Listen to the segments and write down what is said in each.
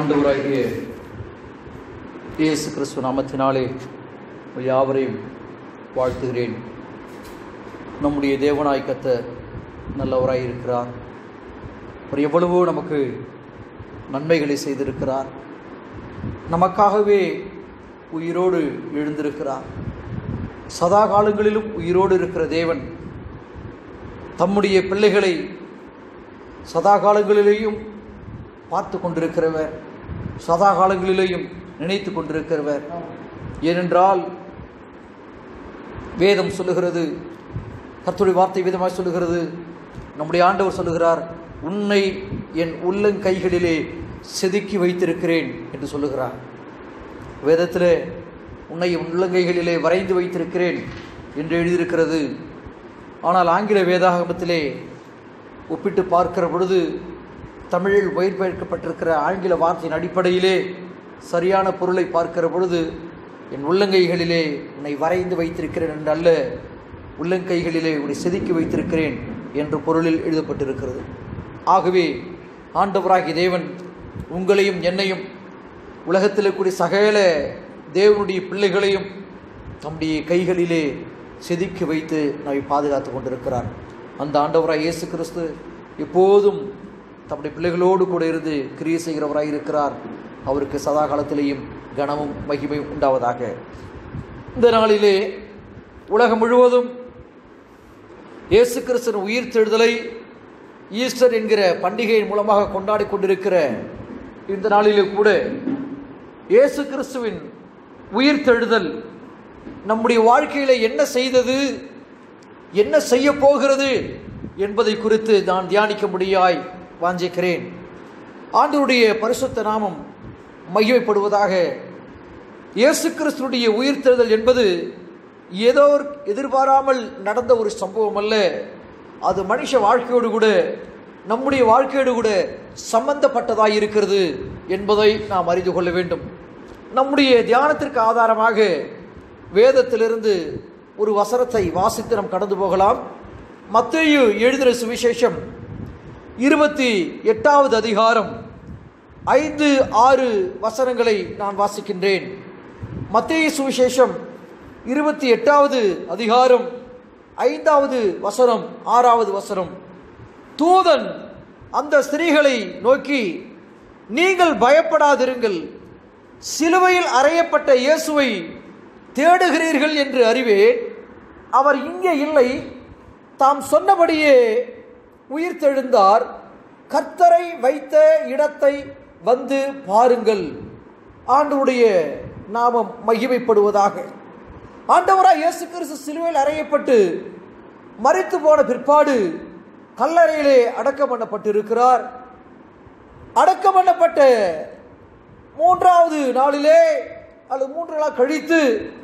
ஆண்டவராகிய இயேசு கிறிஸ்துவ நாமத்தினாலே உங்கள் யாவரையும் வாழ்த்துகிறேன் நம்முடைய தேவனாய் கர்த்தர் நல்லவராய் இருக்கிறார் அவர் எவ்வளவோ நமக்கு நன்மைகளை செய்திருக்கிறார் நமக்காகவே உயிரோடு எழுந்திருக்கிறார் சதா காலங்களிலும் உயிரோடு இருக்கிற தேவன் தம்முடைய பிள்ளைகளை சதா காலங்களிலேயும் பார்த்து கொண்டிருக்கிறவர் சதா காலங்களிலேயும் நினைத்து கொண்டிருக்கிறவர் ஏனென்றால் வேதம் சொல்லுகிறது கர்த்தருடைய வார்த்தை விதமாய் சொல்லுகிறது நம்முடைய ஆண்டவர் சொல்லுகிறார் உன்னை என் உள்ளங்கைகளிலே செதுக்கி வைத்திருக்கிறேன் என்று சொல்லுகிறார் வேதத்தில் உன்னை என் உள்ளங்கைகளிலே வரைந்து வைத்திருக்கிறேன் என்று எழுதியிருக்கிறது ஆனால் ஆங்கில வேதாகமத்திலே ஒப்பிட்டு பார்க்கிற பொழுது தமிழில் மொழிபெயர்க்கப்பட்டிருக்கிற ஆங்கில வார்த்தையின் அடிப்படையிலே சரியான பொருளை பார்க்கிற பொழுது என் உள்ளங்கைகளிலே உன்னை வரைந்து வைத்திருக்கிறேன் என்று அல்ல உள்ளங்கைகளிலே உன்னை செதுக்கி வைத்திருக்கிறேன் என்ற பொருளில் எழுதப்பட்டிருக்கிறது ஆகவே ஆண்டவராகிய தேவன் உங்களையும் என்னையும் உலகத்தில் கூடிய சகல தேவனுடைய பிள்ளைகளையும் தம்முடைய கைகளிலே செதுக்கி வைத்து நம்மை பாதுகாத்து கொண்டிருக்கிறார் அந்த ஆண்டவராய் இயேசு கிறிஸ்து எப்போதும் தம்முடைய பிள்ளைகளோடு கூட இருந்து கிரியை செய்கிறவராய் இருக்கிறார் அவருக்கு சதா காலத்திலேயும் கனமும் மகிமையும் உண்டாவதாக இந்த நாளிலே உலகம் முழுவதும் இயேசு கிறிஸ்தன் உயிர் தெழுதலை ஈஸ்டர் என்கிற பண்டிகையின் மூலமாக கொண்டாடி கொண்டிருக்கிற இந்த நாளிலே கூட இயேசு கிறிஸ்துவின் உயிர் தெழுதல் நம்முடைய வாழ்க்கையில் என்ன செய்தது என்ன செய்ய போகிறது என்பதை குறித்து நான் தியானிக்க முடியாய் வாஞ்சிக்கிறேன் ஆண்டவருடைய பரிசுத்த நாமம் மகிமைப்படுவதாக இயேசு கிறிஸ்துடைய உயிர்த்தெழுதல் என்பது ஏதோ ஒரு எதிர்பாராமல் நடந்த ஒரு சம்பவம் அல்ல அது மனுஷ வாழ்க்கையோடு கூட நம்முடைய வாழ்க்கையோடு கூட சம்பந்தப்பட்டதாக இருக்கிறது என்பதை நாம் அறிந்து கொள்ள வேண்டும் நம்முடைய தியானத்திற்கு ஆதாரமாக வேதத்திலிருந்து ஒரு வசனத்தை வாசித்து நாம் கடந்து போகலாம் மத்தேயு எழுதின சுவிசேஷம் இருபத்தி எட்டாவது அதிகாரம் ஐந்து ஆறு வசனங்களை நான் வாசிக்கின்றேன் மத்தேயு சுவிசேஷம் இருபத்தி எட்டாவது அதிகாரம் ஐந்தாவது வசனம் ஆறாவது வசனம் தூதன் அந்த ஸ்திரீகளை நோக்கி நீங்கள் பயப்படாதிருங்கள் சிலுவையில் அறையப்பட்ட இயேசுவை தேடுகிறீர்கள் என்று அறிவேன் அவர் இங்கே இல்லை தாம் சொன்னபடியே உயிர்த்தெழுந்தார் கர்த்தரை வைத்த இடத்தை வந்து பாருங்கள் ஆண்டவருடைய நாமம் மகிமைப்படுவதாக ஆண்டவராக இயேசு கிறிஸ்து சிலுவையில் அறையப்பட்டு மறித்து போன பிற்பாடு கல்லறையிலே அடக்கம் பண்ணப்பட்டிருக்கிறார் அடக்கம் பண்ணப்பட்ட மூன்றாவது நாளிலே அல்லது மூன்று நாள் கழித்து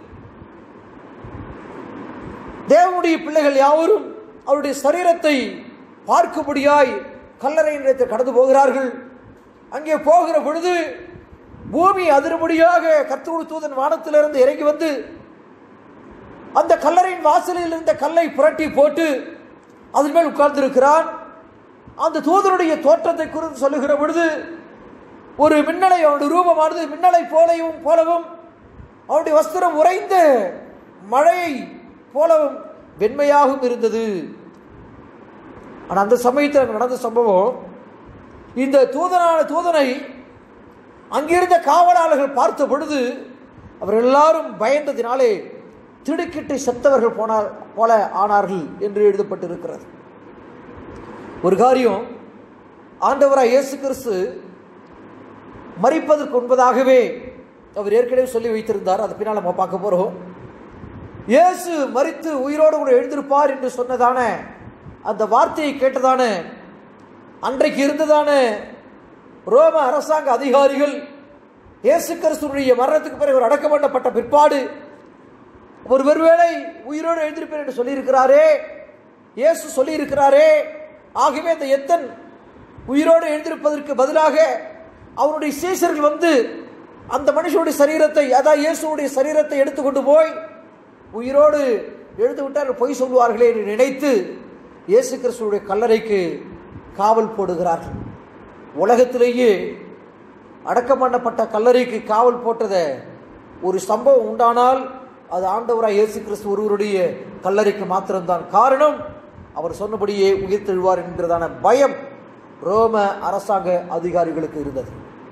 தேவனுடைய பிள்ளைகள் யாவரும் அவருடைய சரீரத்தை பார்க்கும்படியாய் கல்லறை நிலையத்தை கடந்து போகிறார்கள் அங்கே போகிற பொழுது பூமி அதிரும்படியாக கத்தோடு தூதன் வானத்திலிருந்து இறங்கி வந்து அந்த கல்லறையின் வாசலில் இருந்த கல்லை புரட்டி போட்டு அதன் மேல் உட்கார்ந்திருக்கிறான் அந்த தூதனுடைய தோற்றத்தை குறித்து சொல்லுகிற பொழுது ஒரு மின்னலை அவனுடைய ரூபமானது மின்னலை போலையும் போலவும் அவனுடைய வஸ்திரம் உறைந்த மழையை போலவும் வெண்மையாகவும் இருந்தது ஆனால் அந்த சமயத்தில் நடந்த சம்பவம் இந்த தூதனான தூதனை அங்கிருந்த காவலாளர்கள் பார்த்த பொழுது அவர் எல்லாரும் பயந்ததினாலே திடுக்கிட்டு செத்தவர்கள் போனார் போல ஆனார்கள் என்று எழுதப்பட்டிருக்கிறது ஒரு காரியம் ஆண்டவராக இயேசு கிறிஸ்து மறிப்பதற்கு முன்பதாகவே அவர் ஏற்கனவே சொல்லி வைத்திருந்தார் அது பின்னால் நம்ம பார்க்க போகிறோம் இயேசு மறித்து உயிரோடு கூட எழுந்திருப்பார் என்று சொன்னதான அந்த வார்த்தையை கேட்டதான அன்றைக்கு இருந்ததான ரோம அரசாங்க அதிகாரிகள் இயேசு கிறிஸ்துடைய மரணத்துக்கு பிறகு ஒரு அடக்கம் பண்ணப்பட்ட பிற்பாடு ஒரு ஒருவேளை உயிரோடு எழுந்திருப்பேன் என்று சொல்லியிருக்கிறாரே இயேசு சொல்லியிருக்கிறாரே ஆகவே அந்த எத்தன் உயிரோடு எழுந்திருப்பதற்கு பதிலாக அவருடைய சீசர்கள் வந்து அந்த மனுஷனுடைய சரீரத்தை அதாவது இயேசுடைய சரீரத்தை எடுத்துக்கொண்டு போய் உயிரோடு எழுந்து விட்டால் பொய் சொல்லுவார்களே என்று நினைத்து இயேசு கிறிஸ்துடைய கல்லறைக்கு காவல் போடுகிறார்கள் உலகத்திலேயே அடக்கம் பண்ணப்பட்ட கல்லறைக்கு காவல் போட்டதை ஒரு சம்பவம் உண்டானால் அது ஆண்டவராய் இயேசு கிறிஸ்து ஒருவருடைய கல்லறைக்கு மாத்திரம்தான் காரணம் அவர் சொன்னபடியே உயிர் தெழுவார் என்கிறதான பயம் ரோம அரசாங்க அதிகாரிகளுக்கு இருந்தது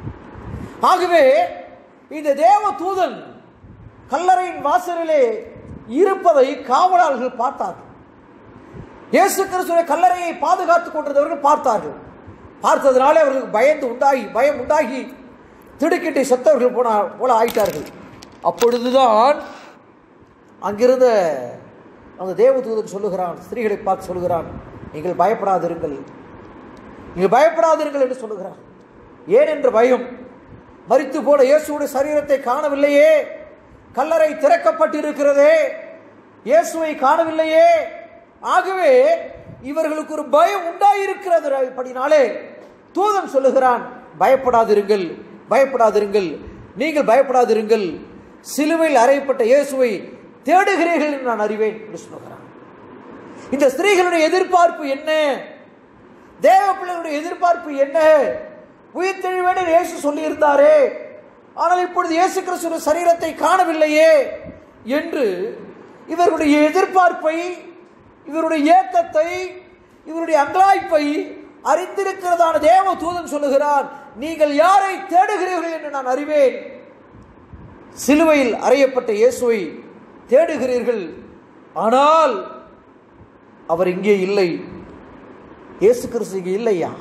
ஆகவே இந்த தேவ தூதன் கல்லறையின் வாசலிலே இருப்பதை காவலாளர்கள் பார்த்தார்கள் இயேசு கிறிஸ்துவை கல்லறையை பாதுகாத்துக் கொண்டிருந்தவர்கள் பார்த்தார்கள் பார்த்ததுனாலே அவர்களுக்கு பயந்து உண்டாகி பயம் உண்டாகி திடுக்கிட்டு செத்தவர்கள் போன போல ஆயிட்டார்கள் அப்பொழுதுதான் அங்கிருந்த அந்த தேவதூதன் சொல்லுகிறான் ஸ்திரீகளை பார்த்து சொல்லுகிறான் நீங்கள் பயப்படாதிருங்கள் நீங்கள் பயப்படாதிருங்கள் என்று சொல்லுகிறான் ஏன் என்ற பயம் மரித்து போன இயேசுடைய சரீரத்தை காணவில்லையே கல்லறை திறக்கப்பட்டிருக்கிறதே இயேசுவை காணவில்லையே ஆகவே இவர்களுக்கு ஒரு பயம் உண்டாயிருக்கிறது படினாலே தூதன் சொல்லுகிறான் பயப்படாதிருங்கள் பயப்படாதிருங்கள் நீங்கள் பயப்படாதிருங்கள் சிலுவையில் அறையப்பட்ட இயேசுவை தேடுகிறீர்கள் என்று நான் அறிவேன் என்று சொல்லுகிறான் இந்த ஸ்திரீகளுடைய எதிர்பார்ப்பு என்ன தேவ பிள்ளைகளுடைய எதிர்பார்ப்பு என்ன உயிர் தெளிவேன் இயேசு சொல்லியிருந்தாரே ஆனால் இப்பொழுது இயேசு கிறிஸ்துவின் சரீரத்தை காணவில்லையே என்று இவர்களுடைய எதிர்பார்ப்பை இவருடைய ஏக்கத்தை இவருடைய அங்கலாய்ப்பை அறிந்திருக்கிறதான தேவ தூதன் சொல்லுகிறான் நீங்கள் யாரை தேடுகிறீர்கள் என்று நான் அறிவேன் சிலுவையில் அறையப்பட்ட இயேசுவை தேடுகிறீர்கள் ஆனால் அவர் இங்கே இல்லை இயேசு கிறிஸ்து இங்கே இல்லையா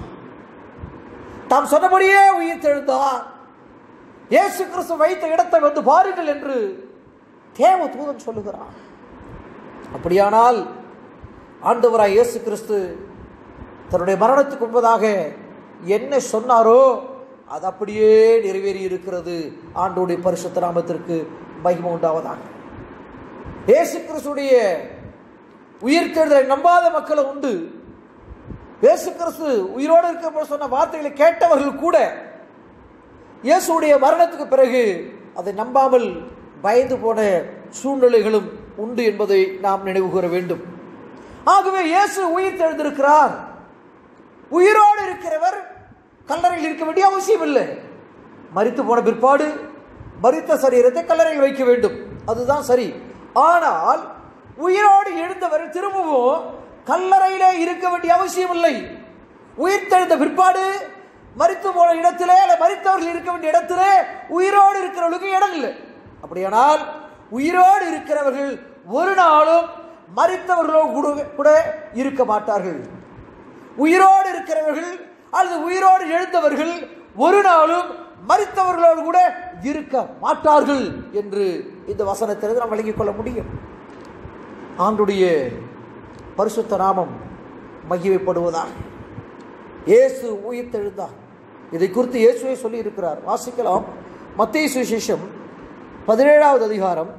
தாம் சொன்னபடியே உயிர் தெழுந்தார் இயேசு கிறிஸ்து வைத்த இடத்தை வந்து பாருங்கள் என்று தேவ தூதன் சொல்லுகிறான் அப்படியானால் ஆண்டவராய் இயேசு கிறிஸ்து தன்னுடைய மரணத்துக்கு முன்பதாக என்ன சொன்னாரோ அது அப்படியே நிறைவேறி இருக்கிறது ஆண்டோடைய பரிசுத்த நாமத்திற்கு மகிமை உண்டாவதாக இயேசு கிறிஸ்துடைய உயிர்த்தெழுதலை நம்பாத மக்களும் உண்டு இயேசு கிறிஸ்து உயிரோடு இருக்க சொன்ன வார்த்தைகளை கேட்டவர்கள் கூட இயேசுடைய மரணத்துக்கு பிறகு அதை நம்பாமல் பயந்து போன சூழ்நிலைகளும் உண்டு என்பதை நாம் நினைவு கூற வேண்டும் ஆகவே இயேசு உயிர் தெழுந்திருக்கிறார் உயிரோடு இருக்கிறவர் கல்லறையில் இருக்க வேண்டிய அவசியம் இல்லை மரித்து போன பிற்பாடு மரித்த சரீரத்தை கல்லறையில் வைக்க வேண்டும் அதுதான் சரி ஆனால் உயிரோடு எழுந்தவர் திரும்பவும் கல்லறையிலே இருக்க வேண்டிய அவசியம் இல்லை உயிர் தெழுந்த பிற்பாடு மரித்து போன இடத்திலே அல்ல மரித்தவர்கள் இருக்க வேண்டிய இடத்திலே உயிரோடு இருக்கிறவர்களுக்கு இடம் இல்லை அப்படியானால் உயிரோடு இருக்கிறவர்கள் ஒரு நாளும் மரித்தவர்களோ கூட கூட இருக்க மாட்டார்கள் உயிரோடு இருக்கிறவர்கள் அல்லது உயிரோடு எழுந்தவர்கள் ஒரு நாளும் மரித்தவர்களோடு கூட இருக்க மாட்டார்கள் என்று இந்த வசனத்திலிருந்து நாம் விளங்கிக் கொள்ள முடியும் ஆண்டுடைய பரிசுத்த நாமம் மகிமைப்படுவதாக இயேசு உயிர் தெழுந்தார் இதை குறித்து இயேசுவே சொல்லி இருக்கிறார் வாசிக்கலாம் மத்திய சுவிசேஷம் பதினேழாவது அதிகாரம்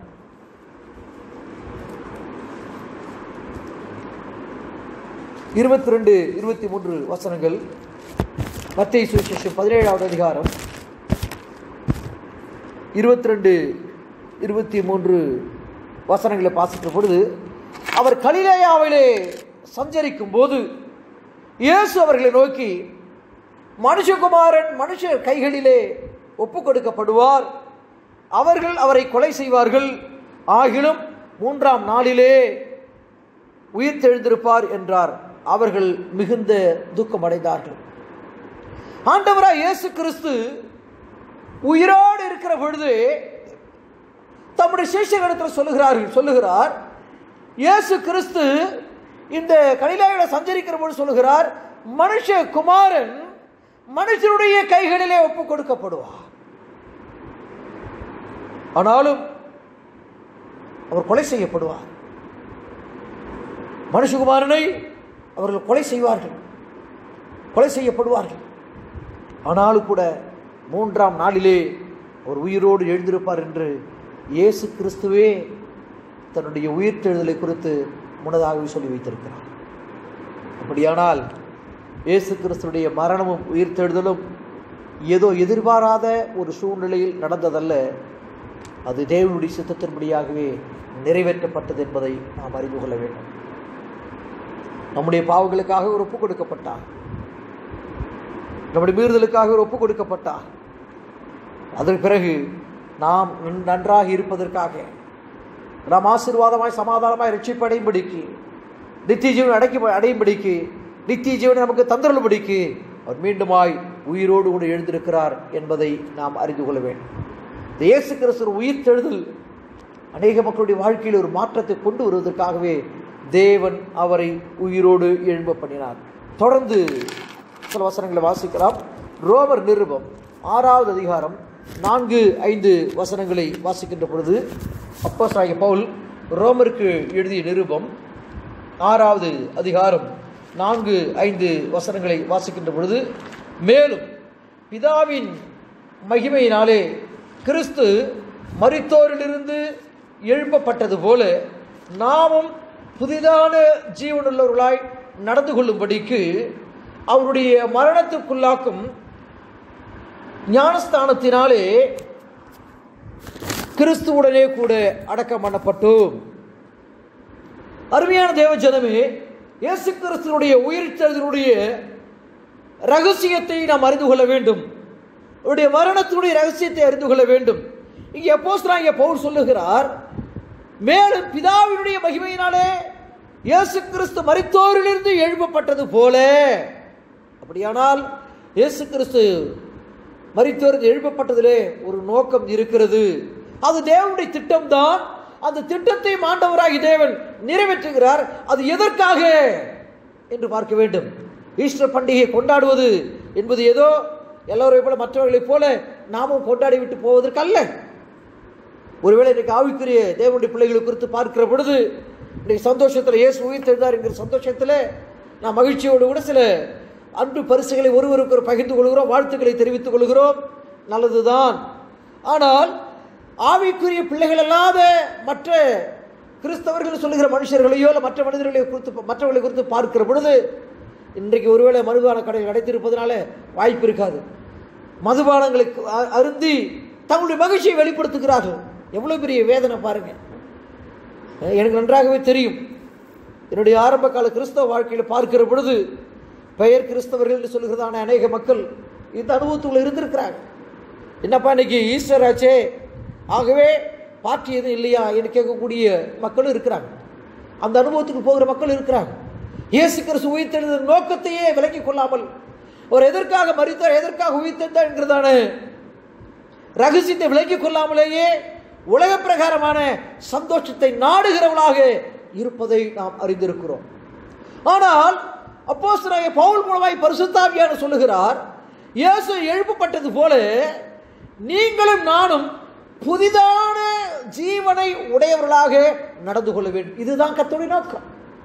இருபத்தி ரெண்டு இருபத்தி மூன்று வசனங்கள் மத்திய சுவிசேஷம் பதினேழாவது அதிகாரம் இருபத்தி ரெண்டு இருபத்தி மூன்று வசனங்களை வாசிக்கிற பொழுது அவர் கலிலேயாவிலே சஞ்சரிக்கும் போது இயேசு அவர்களை நோக்கி மனுஷகுமாரன் மனுஷர் கைகளிலே ஒப்பு கொடுக்கப்படுவார் அவர்கள் அவரை கொலை செய்வார்கள் ஆகிலும் மூன்றாம் நாளிலே உயிர் தெழுந்திருப்பார் என்றார் அவர்கள் மிகுந்த துக்கம் அடைந்தார்கள் ஆண்டவராய் இயேசு கிறிஸ்து உயிரோடு இருக்கிற பொழுது தம்முடைய சேஷகடத்தில் சொல்லுகிறார்கள் சொல்லுகிறார் இயேசு கிறிஸ்து இந்த கலிலாயோட சஞ்சரிக்கிற பொழுது சொல்லுகிறார் மனுஷ குமாரன் மனுஷனுடைய கைகளிலே ஒப்பு கொடுக்கப்படுவார் ஆனாலும் அவர் கொலை செய்யப்படுவார் மனுஷகுமாரனை அவர்கள் கொலை செய்வார்கள் கொலை செய்யப்படுவார்கள் ஆனாலும் கூட மூன்றாம் நாளிலே அவர் உயிரோடு எழுந்திருப்பார் என்று இயேசு கிறிஸ்துவே தன்னுடைய உயிர்த்தெழுதலை குறித்து முன்னதாகவே சொல்லி வைத்திருக்கிறார் அப்படியானால் இயேசு கிறிஸ்துடைய மரணமும் உயிர்த்தெழுதலும் ஏதோ எதிர்பாராத ஒரு சூழ்நிலையில் நடந்ததல்ல அது தேவனுடைய சித்தத்தின்படியாகவே நிறைவேற்றப்பட்டது என்பதை நாம் அறிந்து கொள்ள வேண்டும் நம்முடைய பாவங்களுக்காக ஒரு ஒப்பு கொடுக்கப்பட்டார் நம்முடைய மீறுதலுக்காக ஒரு ஒப்பு கொடுக்கப்பட்டார் அதற்கு பிறகு நாம் நன்- நன்றாக இருப்பதற்காக நாம் ஆசீர்வாதமாய் சமாதானமாய் ரட்சிப்பு அடையும்படிக்கு நித்திய ஜீவன் அடைக்க அடையும்படிக்கு நித்திய ஜீவனை நமக்கு தந்தருளும்படிக்கு அவர் மீண்டுமாய் உயிரோடு கூட எழுந்திருக்கிறார் என்பதை நாம் அறிந்து கொள்ள வேண்டும் இந்த இயேசு கிறிஸ்து உயிர் தெழுதல் அநேக மக்களுடைய வாழ்க்கையில் ஒரு மாற்றத்தை கொண்டு வருவதற்காகவே தேவன் அவரை உயிரோடு எழும்ப பண்ணினார் தொடர்ந்து சில வசனங்களை வாசிக்கலாம் ரோமர் நிருபம் ஆறாவது அதிகாரம் நான்கு ஐந்து வசனங்களை வாசிக்கின்ற பொழுது அப்போஸ்தலனாகிய பவுல் ரோமருக்கு எழுதிய நிருபம் ஆறாவது அதிகாரம் நான்கு ஐந்து வசனங்களை வாசிக்கின்ற பொழுது மேலும் பிதாவின் மகிமையினாலே கிறிஸ்து மரித்தோரிலிருந்து எழுப்பப்பட்டது போல நாமும் புதிதான ஜீவனுள்ளவர்களாய் நடந்து கொள்ளும்படிக்கு அவருடைய மரணத்துக்குள்ளாக்கும் ஞானஸ்தானத்தினாலே கிறிஸ்துவுடனே கூட அடக்கம் பண்ணப்பட்டோம் அருமையான தேவ ஜனமே இயேசு கிறிஸ்துவனுடைய உயிர்த்தெழுதலுடைய ரகசியத்தை நாம் அறிந்து கொள்ள வேண்டும் அவருடைய மரணத்தினுடைய ரகசியத்தை அறிந்து கொள்ள வேண்டும் இங்கே அப்போஸ்தலனாகிய பவுல் சொல்லுகிறார் மேலும் பிதாவினுடைய மகிமையினாலே இயேசு கிறிஸ்து மரித்தோரிலிருந்து எழுப்பப்பட்டது போல அப்படியானால் இயேசு கிறிஸ்து மரித்தோரில் எழுப்பப்பட்டதிலே ஒரு நோக்கம் இருக்கிறது அது தேவனுடைய திட்டம்தான் அந்த திட்டத்தை மாண்டவராகி தேவன் நிறைவேற்றுகிறார் அது எதற்காக என்று பார்க்க வேண்டும் ஈஸ்டர் பண்டிகையை கொண்டாடுவது என்பது ஏதோ எல்லோரையும் போல மற்றவர்களைப் போல நாமும் கொண்டாடி விட்டு போவதற்கல்ல ஒருவேளை இன்றைக்கு ஆவிக்குரிய தேவனுடைய பிள்ளைகளை குறித்து பார்க்கிற பொழுது இன்றைக்கு சந்தோஷத்தில் இயேசு உயிர் தெழுந்தார் என்கிற சந்தோஷத்தில் நாம் மகிழ்ச்சியோடு கூட சில அன்பு பரிசுகளை ஒருவருக்கு ஒரு பகிர்ந்து கொள்கிறோம் வாழ்த்துக்களை தெரிவித்துக் கொள்கிறோம் நல்லதுதான் ஆனால் ஆவிக்குரிய பிள்ளைகள் அல்லாத மற்ற கிறிஸ்தவர்கள் சொல்லுகிற மனுஷர்களையோ இல்லை மற்ற மனிதர்களை குறித்து மற்றவர்களை குறித்து பார்க்கிற பொழுது இன்றைக்கு ஒருவேளை மதுபான கடை அடைத்திருப்பதனால வாய்ப்பு இருக்காது மதுபானங்களுக்கு அ- அருந்தி தங்களுடைய மகிழ்ச்சியை வெளிப்படுத்துகிறார்கள் எவ்வளவு பெரிய வேதனை பாருங்க அஹ் எனக்கு நன்றாகவே தெரியும் என்னுடைய ஆரம்ப கால கிறிஸ்தவ வாழ்க்கையில் பார்க்கிற பொழுது பெயர் கிறிஸ்தவர்கள் என்று சொல்லுகிறதான அநேக மக்கள் இந்த அனுபவத்துக்குள்ள இருந்திருக்கிறாங்க என்னப்பா இன்னைக்கு ஈஸ்டர் ஆச்சே ஆகவே பார்ட்டி எதுவும் இல்லையா என்று கேட்கக்கூடிய மக்களும் இருக்கிறாங்க அந்த அனுபவத்துக்கு போகிற மக்கள் இருக்கிறாங்க இயேசு கிறிஸ்து உயிர்த்தெழுந்த நோக்கத்தையே விலக்கிக் கொள்ளாமல் அவர் எதற்காக மறித்தார் எதற்காக உயிர்த்தெழுந்தார் என்கிறதான ரகசியத்தை விலக்கிக் கொள்ளாமலேயே உலக பிரகாரமான சந்தோஷத்தை நாடுகிறவளாக இருப்பதை நாம் அறிந்திருக்கிறோம் ஆனால் அப்போஸ்தலனாகிய பவுல் மூலமாய் பரிசுத்தாவியான சொல்லுகிறார் இயேசு எழுப்பப்பட்டது போல நீங்களும் நானும் புதிதான ஜீவனை உடையவர்களாக நடந்து கொள்ள வேண்டும் இதுதான் கர்த்தருடைய நோக்கம்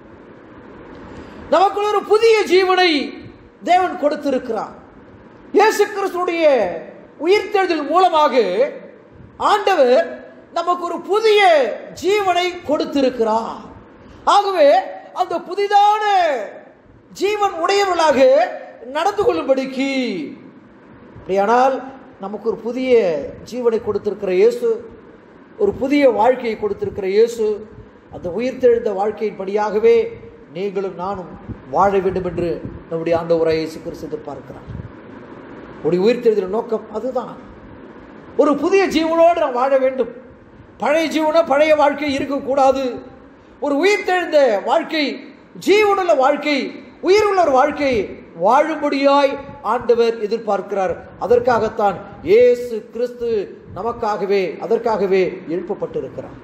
நமக்குள்ள ஒரு புதிய ஜீவனை தேவன் கொடுத்திருக்கிறார் இயேசு கிறிஸ்துடைய உயிர்த்தெழுதல் மூலமாக ஆண்டவர் நமக்கு ஒரு புதிய ஜீவனை கொடுத்திருக்கிறார் ஆகவே அந்த புதிதான ஜீவன் உடையவர்களாக நடந்து கொள்ளும்படிக்கு அப்படியானால் நமக்கு ஒரு புதிய ஜீவனை கொடுத்திருக்கிற இயேசு ஒரு புதிய வாழ்க்கையை கொடுத்திருக்கிற இயேசு அந்த உயிர்த்தெழுந்த வாழ்க்கையின்படியாகவே நீங்களும் நானும் வாழ வேண்டும் என்று நம்முடைய ஆண்டவராய் இயேசு கிறிஸ்து எதிர்பார்க்கிறார் உடைய உயிர்த்தெழுதல் நோக்கம் அதுதான் ஒரு புதிய ஜீவனோடு நாம் வாழ வேண்டும் பழைய ஜீவன பழைய வாழ்க்கை இருக்கக்கூடாது ஒரு உயிர்த்தெழுந்த வாழ்க்கை ஜீவனுள்ள வாழ்க்கை உயிருள்ள ஒரு வாழ்க்கை வாழும்படியாய் ஆண்டவர் எதிர்பார்க்கிறார் அதற்காகத்தான் இயேசு கிறிஸ்து நமக்காகவே அதற்காகவே எழுப்பப்பட்டிருக்கிறார்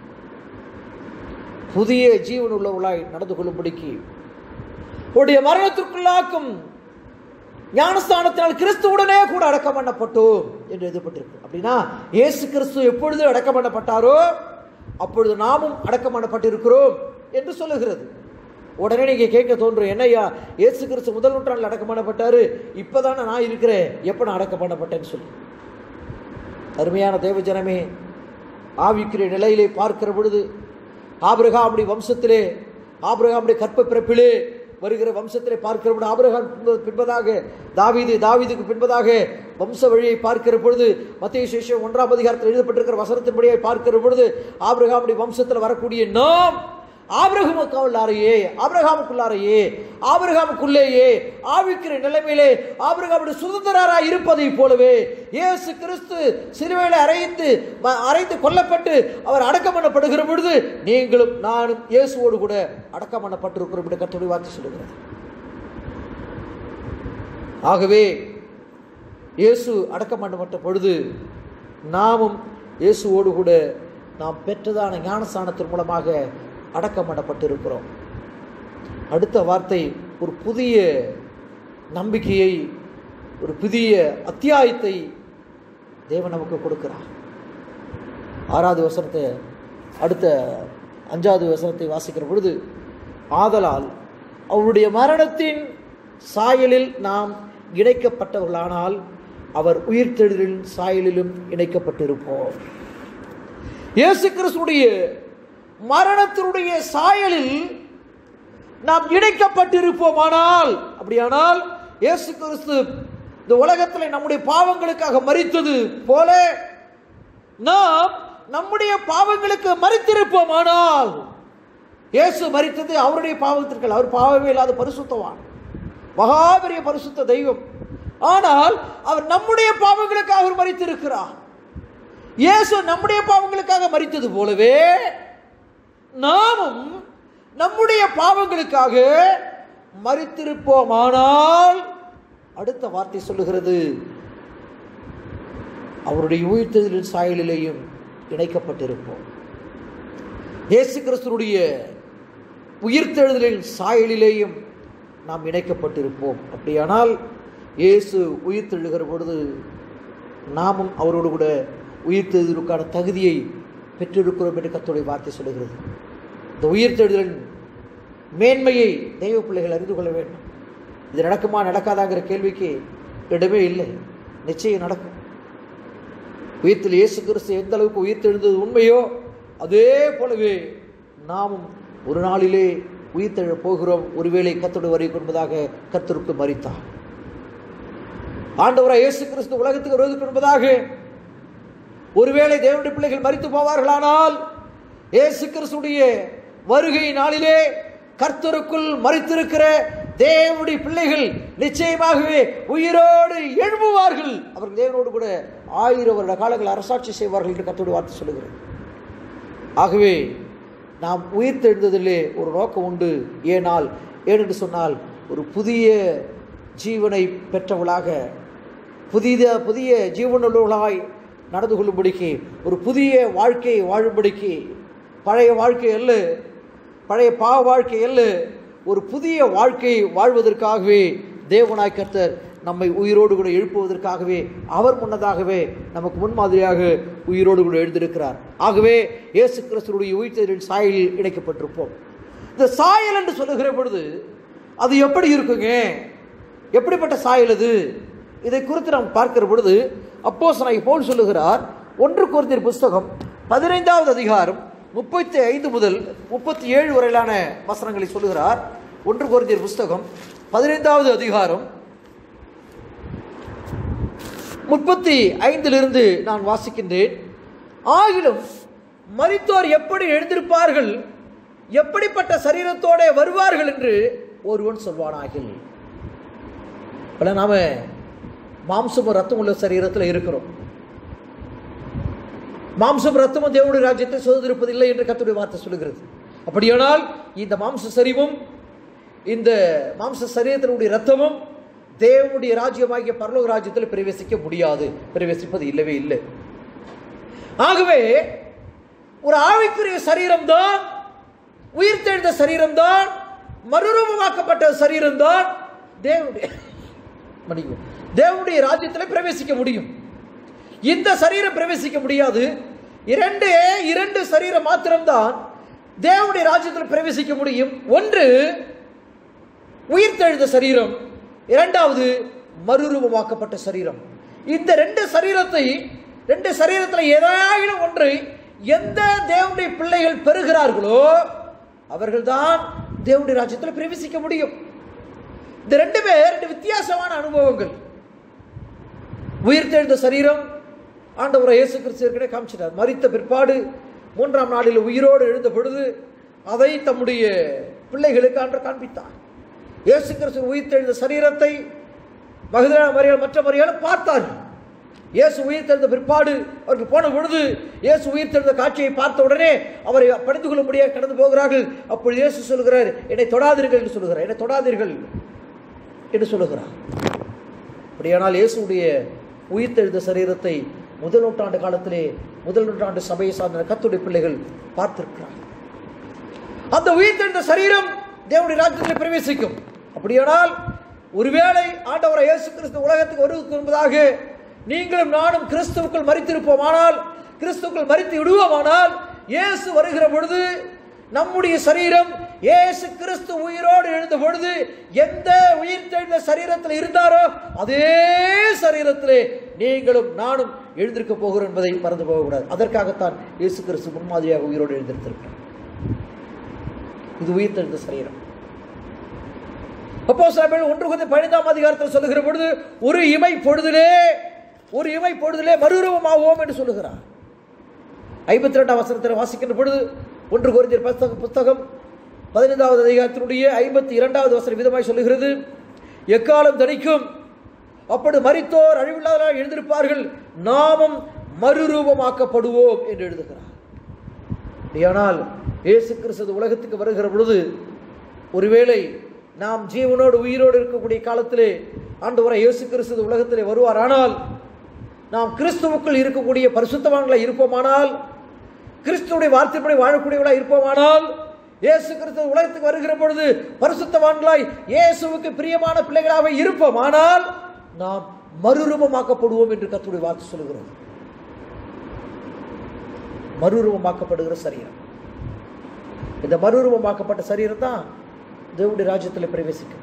புதிய ஜீவன் உள்ளவர்களாய் நடந்து கொள்ளும்படிக்கு உடைய மரணத்திற்குள்ளாக்கும் ஞானஸ்தானத்தினால் கிறிஸ்துவுடனே கூட அடக்கம் பண்ணப்பட்டோம் என்று எழுதப்பட்டிருக்கு அப்படின்னா இயேசு கிறிஸ்து எப்பொழுது அடக்கம் பண்ணப்பட்டாரோ அப்பொழுது நாமும் அடக்கம் பண்ணப்பட்டிருக்கிறோம் என்று சொல்லுகிறது உடனே நீங்க கேட்க தோன்றும் என்னய்யா இயேசு கிறிஸ்து முதல் நூற்றாண்டில் அடக்கம் பண்ணப்பட்டாரு இப்பதானே நான் இருக்கிறேன் எப்ப நான் அடக்கம் பண்ணப்பட்டேன்னு சொல்லி அருமையான தேவஜனமே ஆவிக்குரிய நிலையிலே பார்க்கிற பொழுது ஆபிரகாமுடைய வம்சத்திலே ஆபிரகாமுடைய கற்ப பிறப்பிலே வருகிற வம்சத்திலே பார்க்கிற பொழுது ஆபிரகாம் பின்ப- பின்பதாக தாவீது தாவீதுக்கு பின்பதாக வம்ச வழியை பார்க்கிற பொழுது மத்திய சேஷம் ஒன்றாம் அதிகாரத்தில் எழுதப்பட்டிருக்கிற வசனத்தின்படியை பார்க்கிற பொழுது ஆபிரகாமுடைய வம்சத்தில் வரக்கூடிய நாம் ஆபிரகமுக்குள்ளாரையே ஆபிரகாமுக்குள்ளாரையே ஆபிரகாமுக்குள்ளேயே ஆவிக்கிற நிலைமையிலே ஆபிரகாமுடைய சுதந்திரராய் இருப்பதைப் போலவே இயேசு கிறிஸ்து சிலுவையில் அறைந்து ம- அறைந்து கொல்லப்பட்டு அவர் அடக்கம் பண்ணப்படுகிற பொழுது நீங்களும் நானும் இயேசுவோடு கூட அடக்கம் பண்ணப்பட்டிருக்கிறோம் என்று கர்த்தருடைய வார்த்தை சொல்லுகிறது ஆகவே இயேசு அடக்கம் பண்ணப்பட்ட பொழுது நாமும் இயேசுவோடு கூட நாம் பெற்றதான ஞானஸ்தானத்தின் மூலமாக அடக்கம் பண்ணப்பட்டிருக்கிறோம் அடுத்த வார்த்தை ஒரு புதிய நம்பிக்கையை ஒரு புதிய அத்தியாயத்தை தேவன் நமக்கு கொடுக்கிறார் ஆறாவது வசனத்தை அடுத்த அஞ்சாவது வசனத்தை வாசிக்கிற பொழுது ஆதலால் அவருடைய மரணத்தின் சாயலில் நாம் இணைக்கப்பட்டவர்களானால் அவர் உயிர்த்தெழுதலின் சாயலிலும் இணைக்கப்பட்டிருப்போம் இயேசு கிறிஸ்துடைய மரணத்தினுடைய சாயலில் நாம் இணைக்கப்பட்டிருப்போமானால் அப்படியானால் இயேசு கிறிஸ்து இந்த உலகத்தில் நம்முடைய பாவங்களுக்காக மரித்தது போல நாம் நம்முடைய பாவங்களுக்கு மறித்திருப்போமானால் இயேசு மரித்தது அவருடைய பாவத்திற்கு அவர் பாவமே இல்லாத பரிசுத்தவான் மகாபெரிய பரிசுத்த தெய்வம் ஆனால் அவர் நம்முடைய பாவங்களுக்காக அவர் மரித்திருக்கிறார் இயேசு நம்முடைய பாவங்களுக்காக மரித்தது போலவே நாமும் நம்முடைய பாவங்களுக்காக மறித்திருப்போமானால் அடுத்த வார்த்தை சொல்லுகிறது அவருடைய உயிர்த்தெழுதலின் சாயலிலேயும் இணைக்கப்பட்டிருப்போம் இயேசு கிறிஸ்துடைய உயிர்த்தெழுதலின் சாயலிலேயும் நாம் இணைக்கப்பட்டிருப்போம் அப்படியானால் இயேசு உயிர்த்தெழுகிற பொழுது நாமும் அவரோடு கூட உயிர்த்தெழுதலுக்கான தகுதியை பெற்றிருக்கிறோம் என்று கர்த்தருடைய வார்த்தை சொல்லுகிறது இந்த உயிர்த்தெழுதலின் மேன்மையை தெய்வ பிள்ளைகள் அறிந்து கொள்ள வேண்டும் இது நடக்குமா நடக்காதாங்கிற கேள்விக்கு இடமே இல்லை நிச்சயம் நடக்கும் உயிர்த்தில் இயேசு கிறிஸ்து எந்த அளவுக்கு உயிர்த்தெழுந்தது உண்மையோ அதே போலவே நாமும் ஒரு நாளிலே உயிர்த்தெழ போகிறோம் ஒருவேளை கத்தோடு வரை என்பதாக கத்தருக்கு மறித்தார் ஆண்டவராய் இயேசு கிறிஸ்து உலகத்துக்கு வருவதற்கு என்பதாக ஒருவேளை தேவனுடைய பிள்ளைகள் மறித்து போவார்களானால் இயேசு கிறிஸ்துடைய வருகை நாளிலே கர்த்தருக்குள் மறித்திருக்கிற தேவனுடைய பிள்ளைகள் நிச்சயமாகவே உயிரோடு எழும்புவார்கள் அவர்கள் தேவனோடு கூட ஆயிரம் வருட காலங்கள் அரசாட்சி செய்வார்கள் என்று கர்த்தருடைய வார்த்தை சொல்லுகிறது ஆகவே நாம் உயிர் தெழுந்ததிலே ஒரு நோக்கம் உண்டு ஏனால் ஏனென்று சொன்னால் ஒரு புதிய ஜீவனை பெற்றவளாக புதிய புதிய ஜீவனுள்ளவர்களாய் நடந்து கொள்ளும்படிக்கு ஒரு புதிய வாழ்க்கையை வாழும்படிக்கு பழைய வாழ்க்கை அல்ல பழைய பாவ வாழ்க்கை அல்ல ஒரு புதிய வாழ்க்கையை வாழ்வதற்காகவே தேவனாய் கர்த்தர் நம்மை உயிரோடு கூட எழுப்புவதற்காகவே அவர் முன்னதாகவே நமக்கு முன்மாதிரியாக உயிரோடு கூட எழுந்திருக்கிறார் ஆகவே இயேசு கிறிஸ்துடைய உயிர்த்தலின் சாயலில் இணைக்கப்பட்டிருப்போம் இந்த சாயல் என்று சொல்லுகிற பொழுது அது எப்படி இருக்குங்க எப்படிப்பட்ட சாயல் அது இதை குறித்து நாம் பார்க்கிற பொழுது அப்போஸ் நான் போல் சொல்லுகிறார் ஒன்று குருந்தியர் புஸ்தகம் பதினைந்தாவது அதிகாரம் முப்பத்தி ஐந்து முதல் முப்பத்தி ஏழு வரையிலான வசனங்களை சொல்லுகிறார் ஒன்று குருந்தியர் புஸ்தகம் பதினைந்தாவது அதிகாரம் முப்பத்தி ஐந்திலிருந்து நான் வாசிக்கின்றேன் ஆகிலும் மரித்தோர் எப்படி எழுந்திருப்பார்கள் எப்படிப்பட்ட சரீரத்தோட வருவார்கள் என்று ஒருவன் சொல்வானாகில் பல நாம மாம்சமும் ரத்தம் உள்ள சரீரத்தில் இருக்கிறோம் மாம்சம் ரத்தமும் தேவனுடைய ராஜ்யத்தை சுதந்திரிப்பதில்லை என்று கர்த்தருடைய வார்த்தை சொல்லுகிறது அப்படியானால் இந்த மாம்ச சரிவும் இந்த மாம்ச சரீரத்தினுடைய ரத்தமும் தேவனுடைய ராஜ்யமாகிய பரலோக ராஜ்யத்தில் பிரவேசிக்க முடியாது பிரவேசிப்பது இல்லவே இல்லை ஆகவே ஒரு ஆவிக்குரிய சரீரம்தான் உயிர்த்தெழுந்த சரீரம்தான் மறுரூபமாக்கப்பட்ட சரீரம்தான் தேவனுடைய மன்னிக்கவும் தேவனுடைய ராஜ்யத்தில் பிரவேசிக்க முடியும் இந்த சரீரம் பிரவேசிக்க முடியாது இரண்டு இரண்டு சரீரம் மாத்திரம்தான் தேவனுடைய ராஜ்யத்தில் பிரவேசிக்க முடியும் ஒன்று உயிர்த்தெழுந்த சரீரம் இரண்டாவது மறுரூபமாக்கப்பட்ட சரீரம் இந்த ரெண்டு சரீரத்தை ரெண்டு சரீரத்தில் ஏதாயிலும் ஒன்றை எந்த தேவனுடைய பிள்ளைகள் பெறுகிறார்களோ அவர்கள்தான் தேவனுடைய ராஜ்யத்தில் பிரவேசிக்க முடியும் இந்த ரெண்டுமே ரெண்டு வித்தியாசமான அனுபவங்கள் உயிர்த்தெழுந்த சரீரம் ஆண்டவரை இயேசு கிறிஸ்து ஏற்கனவே காமிச்சிட்டார் மரித்த பிற்பாடு மூன்றாம் நாளில் உயிரோடு எழுந்த பொழுது அதை தம்முடைய பிள்ளைகளுக்கு அன்று காண்பித்தார் இயேசு கிறிஸ்து உயிர்த்தெழுந்த சரீரத்தை மகதலேனா மரியாள் மற்ற மரியாள் பார்த்தார்கள் இயேசு உயிர்த்தெழுந்த பிற்பாடு அவர்கள் போன பொழுது இயேசு உயிர்த்தெழுந்த காட்சியை பார்த்த உடனே அவரை பணிந்து கொள்ள முடியாது கடந்து போகிறார்கள் அப்பொழுது இயேசு சொல்கிறார் என்னை தொடாதீர்கள் என்று சொல்கிறார் என்னை தொடாதீர்கள் என்று சொல்லுகிறார் அப்படியானால் இயேசுடைய உயிர்த்தெழுந்த சரீரத்தை முதல் நூற்றாண்டு காலத்திலே முதல் நூற்றாண்டு சபையை சார்ந்த கத்துடைய பிள்ளைகள் பார்த்திருக்கிறார் அந்த உயிர்த்தெழுந்த சரீரம் தேவனுடைய ராஜ்யத்தில் பிரவேசிக்கும் அப்படியானால் ஒருவேளை ஆண்டவரை இயேசு கிறிஸ்து உலகத்துக்கு வருவதற்கு என்பதாக நீங்களும் நானும் கிறிஸ்துவுக்குள் மறித்திருப்போமானால் கிறிஸ்துவுக்குள் மறித்து விடுவோமானால் இயேசு வருகிற பொழுது நம்முடைய சரீரம் இயேசு கிறிஸ்து உயிரோடு எழுந்த பொழுது எந்த உயிர் தெழுந்த சரீரத்தில் இருந்தாரோ அதே சரீரத்திலே நீங்களும் நானும் எழுந்திருக்க போகிறோம் என்பதை மறந்து போகக்கூடாது அதற்காகத்தான் இயேசு கிறிஸ்து முன்மாதிரியாக உயிரோடு எழுந்திருத்திருக்கிறார் இது உயிர் தெழுந்த சரீரம் அப்போ சில ஒன்று கொஞ்சம் பதினைந்தாம் அதிகாரத்தில் சொல்லுகிற பொழுது ஒரு இமை பொழுதிலே ஒரு இமை பொழுதிலே மறுரூபமாவோம் என்று சொல்லுகிறார் ஐம்பத்தி ரெண்டாம் வசனத்தில் வாசிக்கின்ற பொழுது ஒன்று குறிஞ்சர் புஸ்தகம் புஸ்தகம் பதினைந்தாவது அதிகாரத்தினுடைய ஐம்பத்தி இரண்டாவது வசனம் விதமாய் சொல்லுகிறது எக்காலம் தணிக்கும் அப்படி மரித்தோர் அழிவில்லாதவர்களாக எழுந்திருப்பார்கள் நாமும் மறுரூபமாக்கப்படுவோம் என்று எழுதுகிறார் ஆனால் இயேசு கிறிஸ்து உலகத்துக்கு வருகிற பொழுது ஒருவேளை நாம் ஜீவனோடு உயிரோடு இருக்கக்கூடிய காலத்திலே ஆண்டவரை இயேசு கிறிஸ்து உலகத்திலே வருவாரானால் நாம் கிறிஸ்துவுக்குள் இருக்கக்கூடிய பரிசுத்தவான்களாக இருப்போமானால் கிறிஸ்துவுடைய வார்த்தைப்படி வாழக்கூடியவர்களாக இருப்போமானால் இயேசு கிறிஸ்து உலகத்துக்கு வருகிற பொழுது பரிசுத்தவான்களாய் இயேசுவுக்கு பிரியமான பிள்ளைகளாக இருப்போமானால் நாம் மறுரூபமாக்கப்படுவோம் என்று கர்த்தருடைய வார்த்தை சொல்லுகிறது மறுரூபமாக்கப்படுகிற சரீரம் இந்த மறுரூபமாக்கப்பட்ட சரீரம் தான் தேவனுடைய ராஜ்யத்தில் பிரவேசிக்கும்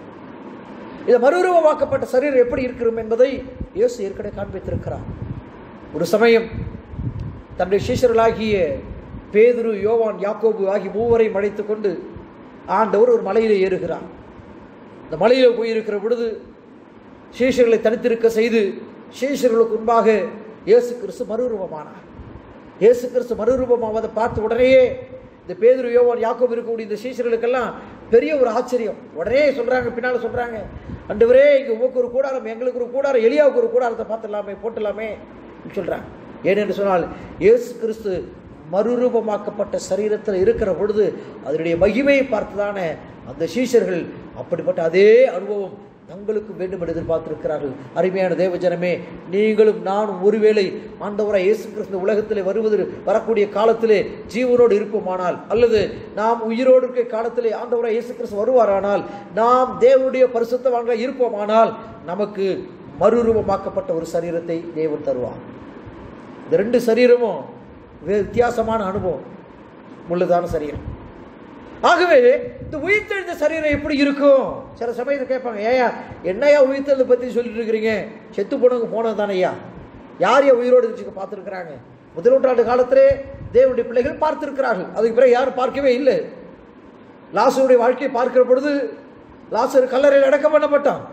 இந்த மறுரூபமாக்கப்பட்ட சரீரம் எப்படி இருக்கிறோம் என்பதை இயேசு ஏற்கனவே காண்பித்திருக்கிறார் ஒரு சமயம் தன்னுடைய சீஷர்களாகிய பேதுரு யோவான் யாக்கோபு ஆகிய மூவரையும் அழைத்து கொண்டு ஆண்டவர் ஒரு மலையிலே ஏறுகிறார் இந்த மலையிலே போயிருக்கிற பொழுது சீஷர்களை தனித்திருக்க செய்து சீஷர்களுக்கு முன்பாக இயேசு கிறிஸ்து மறுரூபமானார் இயேசு கிறிஸ்து மறுரூபமாவதை பார்த்த உடனேயே இந்த பேதுரு யோவான் யாக்கோபு இருக்கக்கூடிய இந்த சீஷர்களுக்கெல்லாம் பெரிய ஒரு ஆச்சரியம் உடனே சொல்றாங்க பின்னால் சொல்றாங்க அண்டவரே இங்கே உமக்கு ஒரு கூடாரம் எங்களுக்கு ஒரு கூடாரம் எலியாவுக்கு ஒரு கூடாரத்தை பார்த்துடலாமே போட்டுடலாமே சொல்றாங்க ஏனென்று சொன்னால் இயேசு கிறிஸ்து மறுரூபமாக்கப்பட்ட சரீரத்தில் இருக்கிற பொழுது அதனுடைய மகிமையை பார்த்துதானே அந்த சீஷர்கள் அப்படிப்பட்ட அதே அனுபவம் தங்களுக்கு வேண்டும் என்று எதிர்பார்த்திருக்கிறார்கள் அருமையான தேவஜனமே நீங்களும் நானும் ஒருவேளை ஆண்டவராய் இயேசு கிறிஸ்து உலகத்திலே வருவது வரக்கூடிய காலத்திலே ஜீவனோடு இருப்போமானால் அல்லது நாம் உயிரோடு இருக்க காலத்திலே ஆண்டவராய் இயேசு கிறிஸ்து வருவாரானால் நாம் தேவனுடைய பரிசுத்தவான்களாக இருப்போமானால் நமக்கு மறுரூபமாக்கப்பட்ட ஒரு சரீரத்தை தேவன் தருவார் இந்த ரெண்டு சரீரமும் வித்தியாசமான அனுபவம் உள்ளதான சரீரம் ஆகவே இந்த உயிர்த்தெழுந்த சரீரம் எப்படி இருக்கும் சில சமயத்தில் கேட்பாங்க ஏயா என்னையா உயிர்த்தெழுத பற்றி சொல்லிட்டு இருக்கிறீங்க செத்து போனவங்க போனது தானேயா யார் யா உயிரோடு இருந்துச்சு பார்த்துருக்குறாங்க முதல் நூற்றாண்டு காலத்திலே தேவனுடைய பிள்ளைகள் பார்த்திருக்கிறார்கள் அதுக்கு பிறகு யாரும் பார்க்கவே இல்லை லாசருடைய வாழ்க்கையை பார்க்கிற பொழுது லாசர் கல்லறையில் அடக்கம் பண்ணப்பட்டான்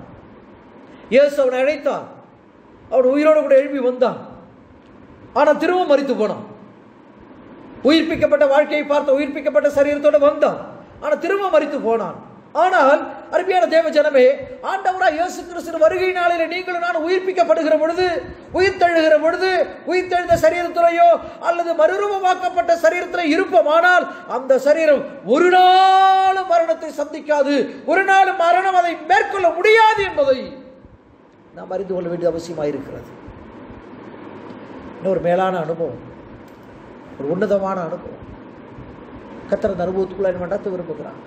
இயேசு அவனை அழைத்தான் அவன் உயிரோடு கூட எழுப்பி வந்தான் ஆனால் திரும்ப மறித்து போனான் உயிர்ப்பிக்கப்பட்ட வாழ்க்கையை பார்த்த உயிர்ப்பிக்கப்பட்ட சரீரத்தோடு வந்தான் ஆனால் திரும்ப மறித்து போனான் ஆனால் அருமையான தேவ ஜனமே ஆண்டவராக இயேசு கிறிஸ்து வருகை நாளில் நீங்களும் நான் உயிர்ப்பிக்கப்படுகிற பொழுது உயிர் தழுகிற பொழுது உயிர் தெழுந்த சரீரத்திலேயோ அல்லது மறுரூபமாக்கப்பட்ட சரீரத்தில் இருப்போமானால் அந்த சரீரம் ஒரு நாளும் மரணத்தை சந்திக்காது ஒரு நாளும் மரணம் அதை மேற்கொள்ள முடியாது என்பதை நாம் அறிந்து கொள்ள வேண்டியது அவசியமாக இருக்கிறது இன்னொரு மேலான அனுபவம் ஒரு உன்னதமான அனுபவம் கத்திர அந்த அனுபவத்துக்குள்ள என்ன நடத்த விரும்புகிறான்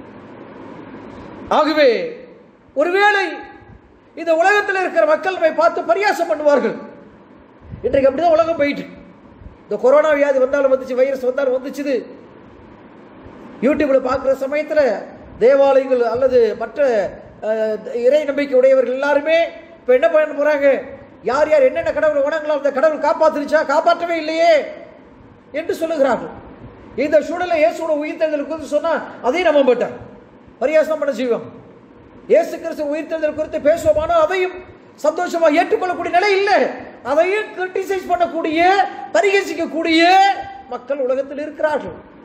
ஆகவே ஒருவேளை இந்த உலகத்தில் இருக்கிற மக்கள் நம்மை பார்த்து பரியாசம் பண்ணுவார்கள் இன்றைக்கு அப்படிதான் உலகம் போயிட்டு இந்த கொரோனா வியாதி வந்தாலும் வந்துச்சு வைரஸ் வந்தாலும் வந்துச்சுது யூடியூப்ல பார்க்குற சமயத்தில் தேவாலயங்கள் அல்லது மற்ற அஹ், இறை நம்பிக்கை உடையவர்கள் எல்லாருமே இப்போ என்ன பண்ண போறாங்க யார் யார் என்னென்ன கடவுள் வணங்கலாம் அந்த கடவுள் காப்பாத்துருச்சா காப்பாற்றவே இல்லையே என்று சொல்லுகிறார்கள் இந்த சூழலை இயேசுவோட உயிர்த்தெழுதல் குறித்து சொன்னா அதையும் நம்ப மாட்டார் பரியாசம் பண்ண செய்வோம் இயேசு கிறிஸ்து உயிர்த்தெழுதல் குறித்து பேசுவோமானால் அதையும் சந்தோஷமா ஏற்றுக்கொள்ளக்கூடிய நிலை இல்லை அதையும் கிரிட்டிசைஸ் பண்ணக்கூடிய பரிகசிக்கக்கூடிய மக்கள் உலகத்தில் இருக்கிறார்கள்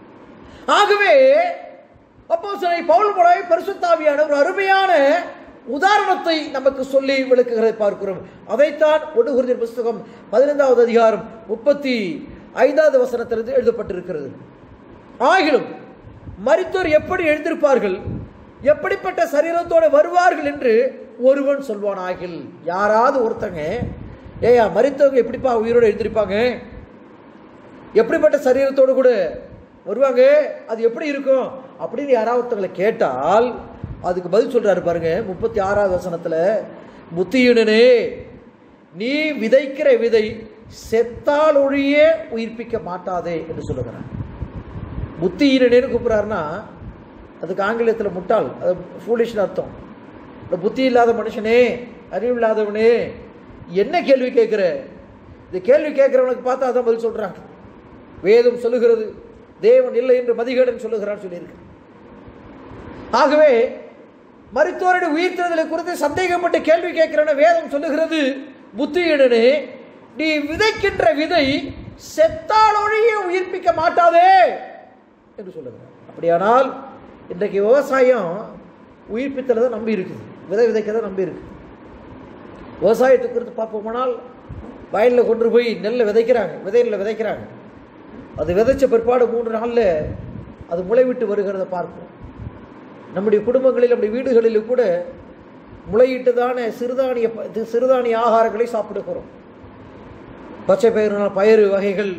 ஆகவே அப்போ பவுல் முறை பரிசுத்தாவியான ஒரு அருமையான உதாரணத்தை நமக்கு சொல்லி விளக்குகிறதை பார்க்கிறோம் அதைத்தான் ஒன்று குருதின் புஸ்தகம் பதினைந்தாவது அதிகாரம் முப்பத்தி ஐந்தாவது வசனத்திலிருந்து எழுதப்பட்டிருக்கிறது ஆகிலும் மரித்தோர் எப்படி எழுந்திருப்பார்கள் எப்படிப்பட்ட சரீரத்தோடு வருவார்கள் என்று ஒருவன் சொல்வான் ஆகில் யாராவது ஒருத்தங்க ஏயா மரித்தவங்க எப்படிப்பா உயிரோடு எழுந்திருப்பாங்க எப்படிப்பட்ட சரீரத்தோடு கூட வருவாங்க அது எப்படி இருக்கும் அப்படின்னு யாராவது ஒருத்தங்களை கேட்டால் அதுக்கு பதில் சொல்றாரு பாருங்க முப்பத்தி ஆறாவது வசனத்துல புத்தியுடனே நீ விதைக்கிற விதை செத்தால் ஒழிய உயிர்ப்பிக்க மாட்டாதே என்று சொல்லுகிறார் புத்தியினேன்னு கூப்பிடுறாருன்னா அதுக்கு ஆங்கிலத்தில் முட்டாள் அது ஃபூலிஷ்னு அர்த்தம் இந்த புத்தி இல்லாத மனுஷனே அறிவு இல்லாதவனே என்ன கேள்வி கேட்குற இந்த கேள்வி கேட்குறவனுக்கு பார்த்தா அதான் பதில் சொல்கிறாங்க வேதம் சொல்லுகிறது தேவன் இல்லை என்று மதிகேடன் சொல்லுகிறான்னு சொல்லியிருக்கு ஆகவே மருத்துவருடைய உயிர்த்தெழுதலை குறித்து சந்தேகப்பட்டு கேள்வி கேட்கிறவன வேதம் சொல்லுகிறது புத்தியிடனே நீ விதைக்கின்ற விதை செத்தாலொழிய உயிர்ப்பிக்க மாட்டாதே என்று சொல்லுகிறார் அப்படியானால் இன்றைக்கு விவசாயம் உயிர்ப்பித்தலை தான் நம்பி இருக்குது விதை விதைக்கிறத நம்பி இருக்கு விவசாயத்தை குறித்து பார்ப்போமானால் வயலில் கொண்டு போய் நெல்லை விதைக்கிறாங்க விதையில் விதைக்கிறாங்க அது விதைச்ச பிற்பாடு மூன்று நாளில் அது முளைவிட்டு வருகிறத பார்ப்போம் நம்முடைய குடும்பங்களில் நம்முடைய வீடுகளில் கூட முளையிட்டுதான சிறுதானிய ப- இது சிறுதானிய ஆகாரங்களை சாப்பிடுகிறோம் பச்சை பயிறு பயிறு வகைகள்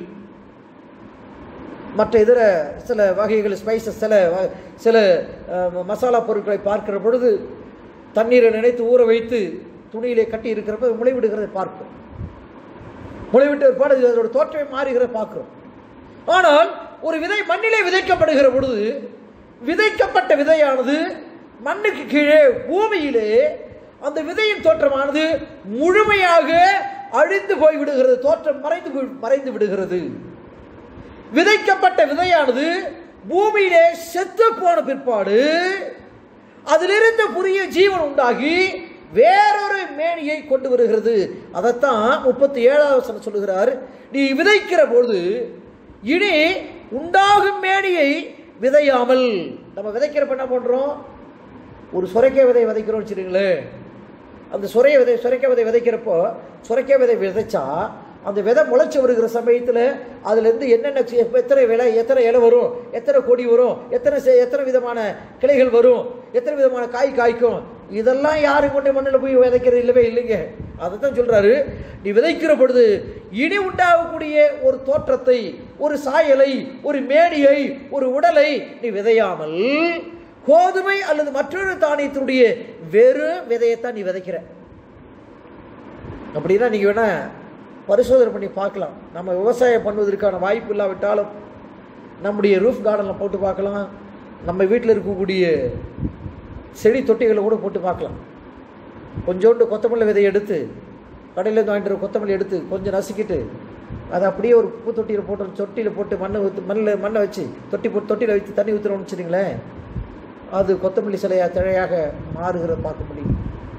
மற்ற இதர சில வகைகள் ஸ்பைசஸ் சில வ- சில அஹ், மசாலா பொருட்களை பார்க்கிற பொழுது தண்ணீரை நினைத்து ஊற வைத்து துணியிலே கட்டி இருக்கிறப்ப முளைவிடுகிறதை பார்ப்போம் முளைவிட்ட பிற்பாடு இது அதோட தோற்றமே மாறுகிறத பார்க்கிறோம் ஆனால் ஒரு விதை மண்ணிலே விதைக்கப்படுகிற பொழுது விதைக்கப்பட்ட விதையானது மண்ணுக்கு கீழே பூமியிலே அந்த விதையின் தோற்றமானது முழுமையாக அழிந்து போய் விடுகிறது தோற்றம் மறைந்து போய்- மறைந்து விடுகிறது விதைக்கப்பட்ட விதையானது பூமியிலே செத்து போன பிற்பாடு அதிலிருந்து புதிய ஜீவன் உண்டாகி வேறொரு மேனியை கொண்டு வருகிறது அதைத்தான் முப்பத்தி ஏழாவது வசனம் சொல்லுகிறார் நீ விதைக்கிற பொழுது இனி உண்டாகும் மேனியை விதையாமல் நம்ம விதைக்கிறப்ப என்ன பண்றோம் ஒரு சுரைக்காய் விதை விதைக்கிறோம்னு வச்சுருங்களேன் அந்த சுரைய விதை சுரைக்காய் விதை விதைக்கிறப்போ சுரைக்காய் விதை விதைச்சா அந்த விதை முளைச்சி வருகிற சமயத்தில் அதுலேருந்து என்னென்ன சி- எத்தனை விலை எத்தனை இலை வரும் எத்தனை கொடி வரும் எத்தனை செ- எத்தனை விதமான கிளைகள் வரும் எத்தனை விதமான காய் காய்க்கும் இதெல்லாம் யாரும் கொண்டு மண்ணில் போய் விதைக்கிறது இல்லவே இல்லைங்க அதை தான் சொல்கிறாரு நீ விதைக்கிற பொழுது இனி உண்டாகக்கூடிய ஒரு தோற்றத்தை ஒரு சாயலை ஒரு மேனியை ஒரு உடலை நீ விதையாமல் கோதுமை அல்லது மற்றொரு தானியத்தினுடைய வெறும் விதையைத்தான் நீ விதைக்கிற அப்படின்னா நீங்கள் வேணா பரிசோதனை பண்ணி பார்க்கலாம் நம்ம விவசாயம் பண்ணுவதற்கான வாய்ப்பு இல்லாவிட்டாலும் நம்முடைய ரூஃப் கார்டனில் போட்டு பார்க்கலாம் நம்ம வீட்டில் இருக்கக்கூடிய செடி தொட்டிகளை கூட போட்டு பார்க்கலாம் கொஞ்சோண்டு கொத்தமல்லி விதையை எடுத்து கடையிலேருந்து வாங்கிட்டு வர கொத்தமல்லி எடுத்து கொஞ்சம் நசுக்கிட்டு அதை அப்படியே ஒரு பூ தொட்டியில் போட்டு தொட்டியில் போட்டு மண்ணை ஊற்றி மண்ணில் மண்ணை வச்சு தொட்டி போட்டு தொட்டியில் வைத்து தண்ணி ஊற்றுறோம்னு வச்சுருங்களேன் அது கொத்தமல்லி சிலையாக திழையாக மாறுகிறத பார்க்க முடியும்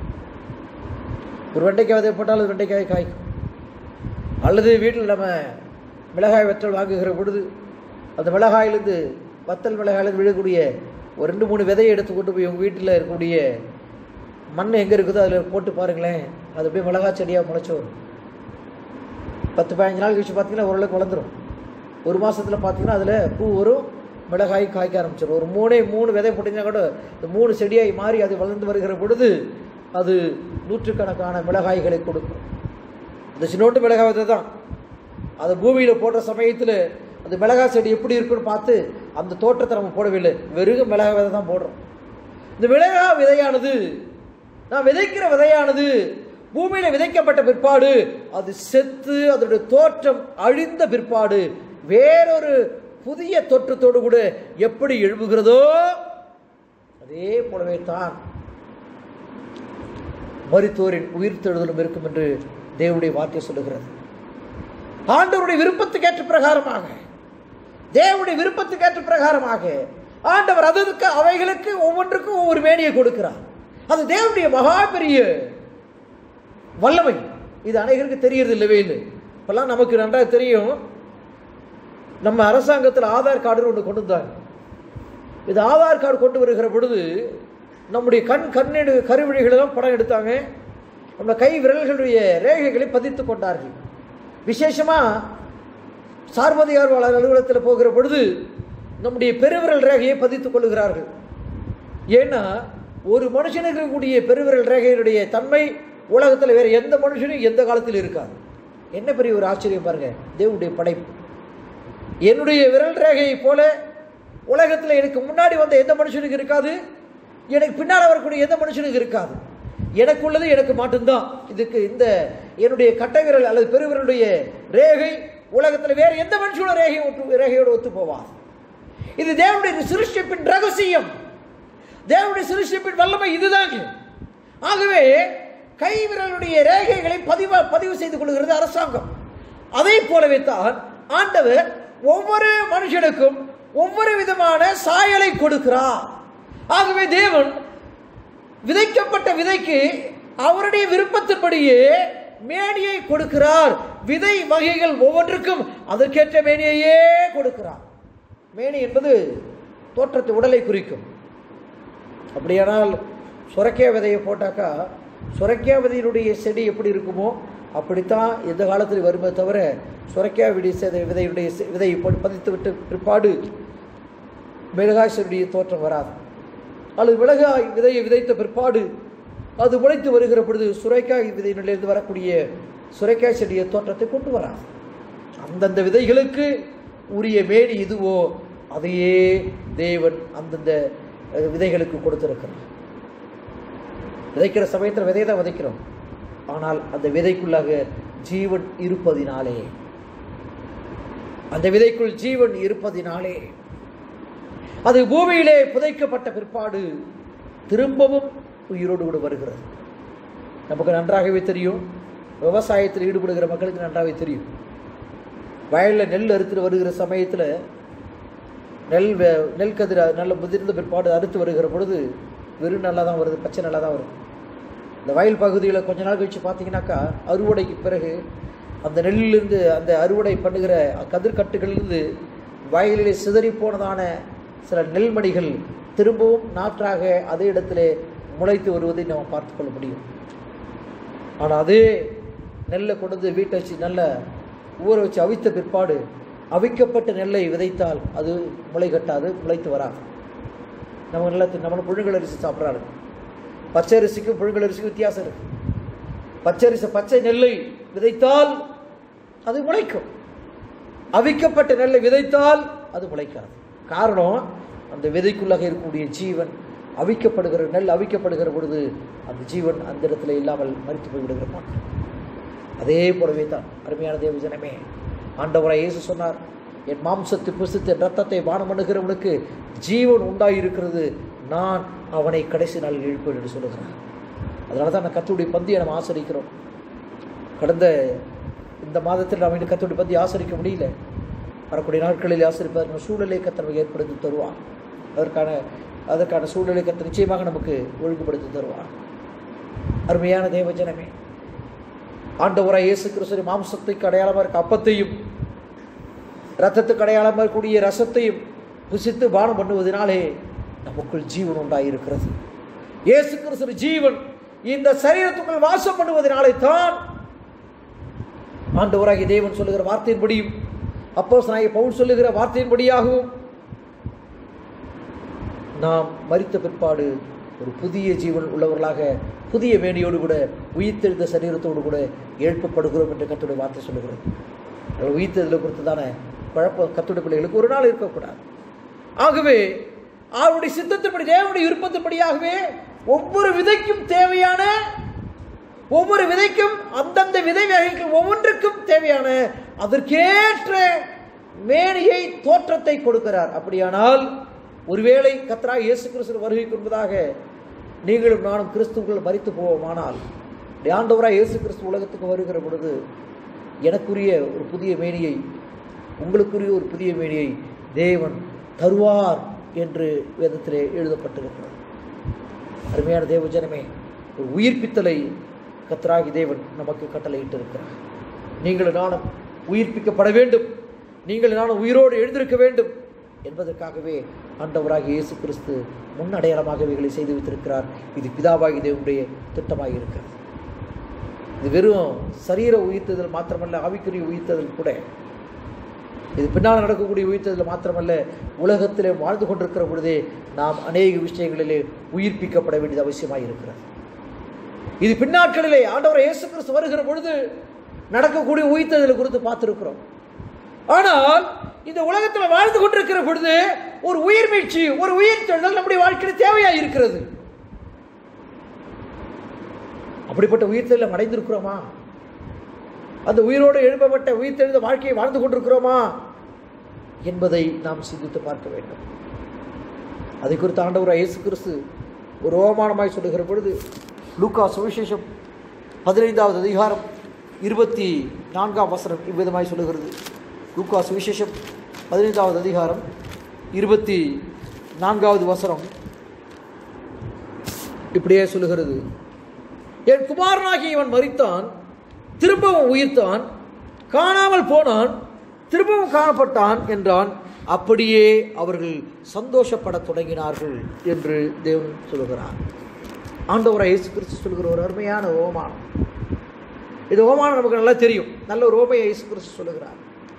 ஒரு வெண்டைக்காய் விதை போட்டால் அது வெண்டைக்காய் காய்க்கும் அல்லது வீட்டில் நம்ம மிளகாய் வற்றல் வாங்குகிற பொழுது அந்த மிளகாயிலிருந்து வத்தல் மிளகாயிலிருந்து விழக்கூடிய ஒரு ரெண்டு மூணு விதையை எடுத்து கொண்டு போய் உங்கள் வீட்டில் இருக்கக்கூடிய மண் எங்கே இருக்குதோ அதில் போட்டு பாருங்களேன் அது அப்படியே மிளகாய் செடியாக முளைச்சி வரும் பத்து பதினஞ்சு நாள் கழிச்சு பார்த்தீங்கன்னா ஓரளவுக்கு வளர்ந்துரும் ஒரு மாதத்தில் பார்த்தீங்கன்னா அதில் பூ வரும் மிளகாய் காய்க்க ஆரம்பிச்சிடும் ஒரு மூணே மூணு விதை போட்டிங்கன்னா கூட இந்த மூணு செடியாய் மாறி அது வளர்ந்து வருகிற பொழுது அது நூற்றுக்கணக்கான மிளகாய்களை கொடுக்கும் இந்த சின்னோட்டு மிளகாய் விதை தான் அதை பூமியில் போடுற சமயத்தில் அந்த மிளகாய் செடி எப்படி இருக்குன்னு பார்த்து அந்த தோற்றத்தை நம்ம போடவில்லை வெறும் மிளகாய் விதை தான் போடுறோம் இந்த மிளகாய் விதையானது நான் விதைக்கிற விதையானது பூமியில் விதைக்கப்பட்ட பிற்பாடு அது செத்து அதனுடைய தோற்றம் அழிந்த பிற்பாடு வேறொரு புதிய தோற்றத்தோடு கூட எப்படி எழுப்புகிறதோ அதே போலவே தான் மருத்துவரின் உயிர்த்தெழுதலும் இருக்கும் என்று தேவனுடைய வார்த்தை சொல்லுகிறது ஆண்டவருடைய விருப்பத்துக்கு ஏற்ற பிரகாரமாக தேவனுடைய விருப்பத்துக்கு ஏற்ற பிரகாரமாக ஆண்டவர் அதற்கு அவைகளுக்கு ஒவ்வொன்றுக்கும் ஒவ்வொரு மேனியை கொடுக்கிறார் அது தேவனுடைய மகா பெரிய வல்லமை இது அனைவருக்கு தெரியறது இல்லவே இல்லை இப்பெல்லாம் நமக்கு நன்றாக தெரியும் நம்ம அரசாங்கத்தில் ஆதார் கார்டுன்னு ஒன்று கொண்டு வந்தாங்க இது ஆதார் கார்டு கொண்டு வருகிற பொழுது நம்முடைய கண் கண்ணெடு கருவிழிகளெல்லாம் படம் எடுத்தாங்க நம்ம கை விரல்களுடைய ரேகைகளை பதித்து கொண்டார்கள் விசேஷமாக சார்பதிகார்வாளர் அலுவலகத்தில் போகிற பொழுது நம்முடைய பெருவிரல் ரேகையை பதித்துக் கொள்ளுகிறார்கள் ஏன்னா ஒரு மனுஷனுக்கு இருக்கக்கூடிய பெருவிரல் ரேகையினுடைய தன்மை உலகத்தில் வேற எந்த மனுஷனும் எந்த காலத்தில் இருக்காது என்ன பெரிய ஒரு ஆச்சரியம் பாருங்க தேவனுடைய படைப்பு என்னுடைய விரல் ரேகையை போல உலகத்தில் எனக்கு முன்னாடி வந்த எந்த மனுஷனுக்கு இருக்காது எனக்கு பின்னால் வரக்கூடிய எந்த மனுஷனுக்கு இருக்காது எனக்கு உள்ளது எனக்கு மட்டும்தான் இதுக்கு இந்த என்னுடைய கட்டை விரல் அல்லது பெருவிரலுடைய ரேகை உலகத்தில் வேற எந்த மனுஷனோட ரேகை ஒத்து ரேகையோடு ஒத்து போவாது இது தேவனுடைய சிருஷ்டிப்பின் ரகசியம் தேவனுடைய சிருஷ்டிப்பின் வல்லமை இதுதாங்க ஆகவே கை விரலுடைய ரேகைகளை பதிவு பதிவு செய்து கொள்கிறது அரசாங்கம் அதே போலவே தான் ஆண்டவர் ஒவ்வொரு மனுஷனுக்கும் ஒவ்வொரு விதமான சாயலை கொடுக்கிறார் ஆகவே தேவன் விதைக்கப்பட்ட விதைக்கு அவருடைய விருப்பத்தின்படியே மேனியை கொடுக்கிறார் விதை வகைகள் ஒவ்வொன்றுக்கும் அதற்கேற்ற மேனியையே கொடுக்கிறார் மேனி என்பது தோற்றத்தை உடலை குறிக்கும் அப்படியானால் சுரக்கியா விதையை போட்டாக்கா சுரக்கியா விதையினுடைய செடி எப்படி இருக்குமோ அப்படித்தான் எந்த காலத்தில் வருமே தவிர சுரக்கியா விடி செதை விதையுடைய செ- விதையை போட்டு பதித்து விட்டு பிற்பாடு மிளகாய் செடியுடைய தோற்றம் வராது அல்லது மிளகாய் விதையை விதைத்த பிற்பாடு அது முளைத்து வருகிற பொழுது சுரைக்காய் விதையினிலிருந்து வரக்கூடிய சுரைக்காய் செடிய தோற்றத்தை கொண்டு வராது அந்தந்த விதைகளுக்கு உரிய மேனி இதுவோ அதையே தேவன் அந்தந்த அஹ், விதைகளுக்கு கொடுத்திருக்கிறார் விதைக்கிற சமயத்தில் விதை தான் விதைக்கிறோம் ஆனால் அந்த விதைக்குள்ளாக ஜீவன் இருப்பதினாலே அந்த விதைக்குள் ஜீவன் இருப்பதினாலே அது பூமியிலே புதைக்கப்பட்ட பிற்பாடு திரும்பவும் உயிரோடு கூட வருகிறது நமக்கு நன்றாகவே தெரியும் விவசாயத்தில் ஈடுபடுகிற மக்களுக்கு நன்றாகவே தெரியும் வயலில் நெல் அறுத்துட்டு வருகிற சமயத்தில் நெல் வே- நெல் கதிர் நல்ல முதிர்ந்த பிற்பாடு அறுத்து வருகிற பொழுது வெறும் நல்லா தான் வருது பச்சை நல்லா தான் வருது இந்த வயல் பகுதியில் கொஞ்ச நாள் கழிச்சு பார்த்தீங்கன்னாக்கா அறுவடைக்கு பிறகு அந்த நெல்லிலிருந்து அந்த அறுவடை பண்ணுகிற கதிர்கட்டுகளிலிருந்து வயலிலே சிதறி போனதான சில நெல்மணிகள் திரும்பவும் நாற்றாக அதே இடத்திலே முளைத்து வருவதை நாம் பார்த்து கொள்ள முடியும் ஆனால் அதே நெல்லை கொண்டு வந்து வீட்டை வச்சு நல்ல ஊற வச்சு அவித்த பிற்பாடு அவிக்கப்பட்ட நெல்லை விதைத்தால் அது முளை கட்டாது முளைத்து வராது நம்ம நிலத்து நம்ம புழுங்கல் அரிசி சாப்பிட்றாரு பச்சை அரிசிக்கும் புழுங்கல் அரிசிக்கும் வித்தியாசம் இருக்கு பச்சை அரிசி பச்சை நெல்லை விதைத்தால் அது முளைக்கும் அவிக்கப்பட்ட நெல்லை விதைத்தால் அது முளைக்காது காரணம் அந்த விதைக்குள்ளாக இருக்கக்கூடிய ஜீவன் அவிக்கப்படுகிற நெல் அவிக்கப்படுகிற பொழுது அந்த ஜீவன் அந்த இடத்துல இல்லாமல் மறித்து போய்விடுகிற மாட்டோம் அதே போலவே தான் அருமையான தேவ ஜனமே ஆண்டவராய் இயேசு சொன்னார் என் மாம்சத்தை புசித்து என் ரத்தத்தை பானம் பண்ணுகிறவனுக்கு ஜீவன் உண்டாயிருக்கிறது நான் அவனை கடைசி நாளில் எழுப்பேன் என்று சொல்லுகிறார் அதனால தான் நான் கத்துடைய பந்தியை நம்ம ஆசரிக்கிறோம் கடந்த இந்த மாதத்தில் நாம் இன்னும் கத்துடைய பந்தி ஆசரிக்க முடியல வரக்கூடிய நாட்களில் ஆசரிப்பதற்கான சூழலை கத்தனை ஏற்படுத்தி தருவார் அதற்கான அதற்கான சூழலை கத்த நிச்சயமாக நமக்கு ஒழுங்குபடுத்தி தருவார் அருமையான தேவ ஜனமே ஆண்டவராய் இயேசு கிறிஸ்துவின் மாம்சத்துக்கு அடையாளமாக இருக்க அப்பத்தையும் ரத்தத்துக்கு அடையாளமாக இருக்கக்கூடிய ரசத்தையும் புசித்து பானம் பண்ணுவதனாலே நமக்குள் ஜீவன் உண்டாயிருக்கிறது இயேசு கிறிஸ்து ஜீவன் இந்த சரீரத்துக்குள் வாசம் பண்ணுவதனாலே தான் ஆண்டவராகிய தேவன் சொல்லுகிற வார்த்தையின்படியும் அப்போ பவுல் சொல்லுகிற வார்த்தையின்படியாகவும் நாம் மரித்த பிற்பாடு ஒரு புதிய ஜீவன் உள்ளவர்களாக புதிய மேனியோடு கூட உயிர்த்தெழுந்த சரீரத்தோடு கூட எழுப்பப்படுகிறோம் என்று கத்துடைய வார்த்தை சொல்லுகிறது அதில் உயிர்த்தெழுதலை குறித்து தானே குழப்பம் கத்துடைய பிள்ளைகளுக்கு ஒரு நாள் இருக்கக்கூடாது ஆகவே அவருடைய சித்தத்தின்படி தேவனுடைய விருப்பத்தின்படியாகவே ஒவ்வொரு விதைக்கும் தேவையான ஒவ்வொரு விதைக்கும் அந்தந்த விதை வகைகள் ஒவ்வொன்றுக்கும் தேவையான அதற்கேற்ற மேனியை தோற்றத்தை கொடுக்கிறார் அப்படியானால் ஒருவேளை கத்ரா இயேசு கிறிஸ்து வருகைக்கு என்பதாக நீங்களும் நானும் கிறிஸ்துவுக்குள் மறித்து போவோமானால் ஆண்டவராய் இயேசு கிறிஸ்து உலகத்துக்கு வருகிற பொழுது எனக்குரிய ஒரு புதிய மேனியை உங்களுக்குரிய ஒரு புதிய மேனியை தேவன் தருவார் என்று வேதத்திலே எழுதப்பட்டிருக்கிறது அருமையான தேவ ஜனமே ஒரு உயிர்ப்பித்தலை கத்தராகி தேவன் நமக்கு கட்டளையிட்டு இருக்கிறார் நீங்கள் நானும் உயிர்ப்பிக்கப்பட வேண்டும் நீங்கள் நானும் உயிரோடு எழுந்திருக்க வேண்டும் என்பதற்காகவே ஆண்டவராகிய இயேசு கிறிஸ்து முன் அடையாளமாக இவைகளை செய்து வைத்திருக்கிறார் இது பிதாவாகி தேவனுடைய திட்டமாக இருக்கிறது இது வெறும் சரீர உயிர்த்ததல் மாத்திரமல்ல ஆவிக்குரிய உயிர்த்ததல் கூட இது பின்னால் நடக்கக்கூடிய உயிர்த்ததில் மாத்திரமல்ல உலகத்திலே வாழ்ந்து கொண்டிருக்கிற பொழுதே நாம் அநேக விஷயங்களிலே உயிர்ப்பிக்கப்பட வேண்டியது அவசியமாக இருக்கிறது இது பின்னாட்களிலே ஆண்டவர் இயேசு கிறிஸ்து வருகிற பொழுது நடக்கக்கூடிய உயிர்த்ததில் குறித்து பார்த்திருக்கிறோம் ஆனால் இந்த உலகத்தில் வாழ்ந்து கொண்டிருக்கிற பொழுது ஒரு உயிர் மீட்சி ஒரு உயிர் தொழில் நம்முடைய வாழ்க்கையில் தேவையாக இருக்கிறது அப்படிப்பட்ட உயிர்த்தெல்லாம் அடைந்திருக்கிறோமா அந்த உயிரோடு எழுப்பப்பட்ட உயிர்த்தெழுந்த வாழ்க்கையை வாழ்ந்து கொண்டிருக்கிறோமா என்பதை நாம் சிந்தித்து பார்க்க வேண்டும் அதை குறித்து ஆண்டவர் இயேசு கிறிஸ்து ஒரு ஓமானமாய் சொல்லுகிற பொழுது லூக்கா சுவிசேஷம் பதினைந்தாவது அதிகாரம் இருபத்தி நான்காம் வசனம் இவ்விதமாய் சொல்லுகிறது லூக்கா சுவிசேஷம் பதினைந்தாவது அதிகாரம் இருபத்தி நான்காவது வசனம் இப்படியே சொல்லுகிறது என் குமாரனாகி இவன் மரித்தான் திரும்பவும் உயிர்த்தான் காணாமல் போனான் திரும்பவும் காணப்பட்டான் என்றான் அப்படியே அவர்கள் சந்தோஷப்படத் தொடங்கினார்கள் என்று தேவன் சொல்லுகிறார் ஆண்டவராக இயேசு கிறிஸ்து சொல்கிற ஒரு அருமையான ஓமானம் இது ஓமானம் நமக்கு நல்லா தெரியும் நல்ல ஒரு ஓமையை இயேசு கிறிஸ்து சொல்லுகிறார்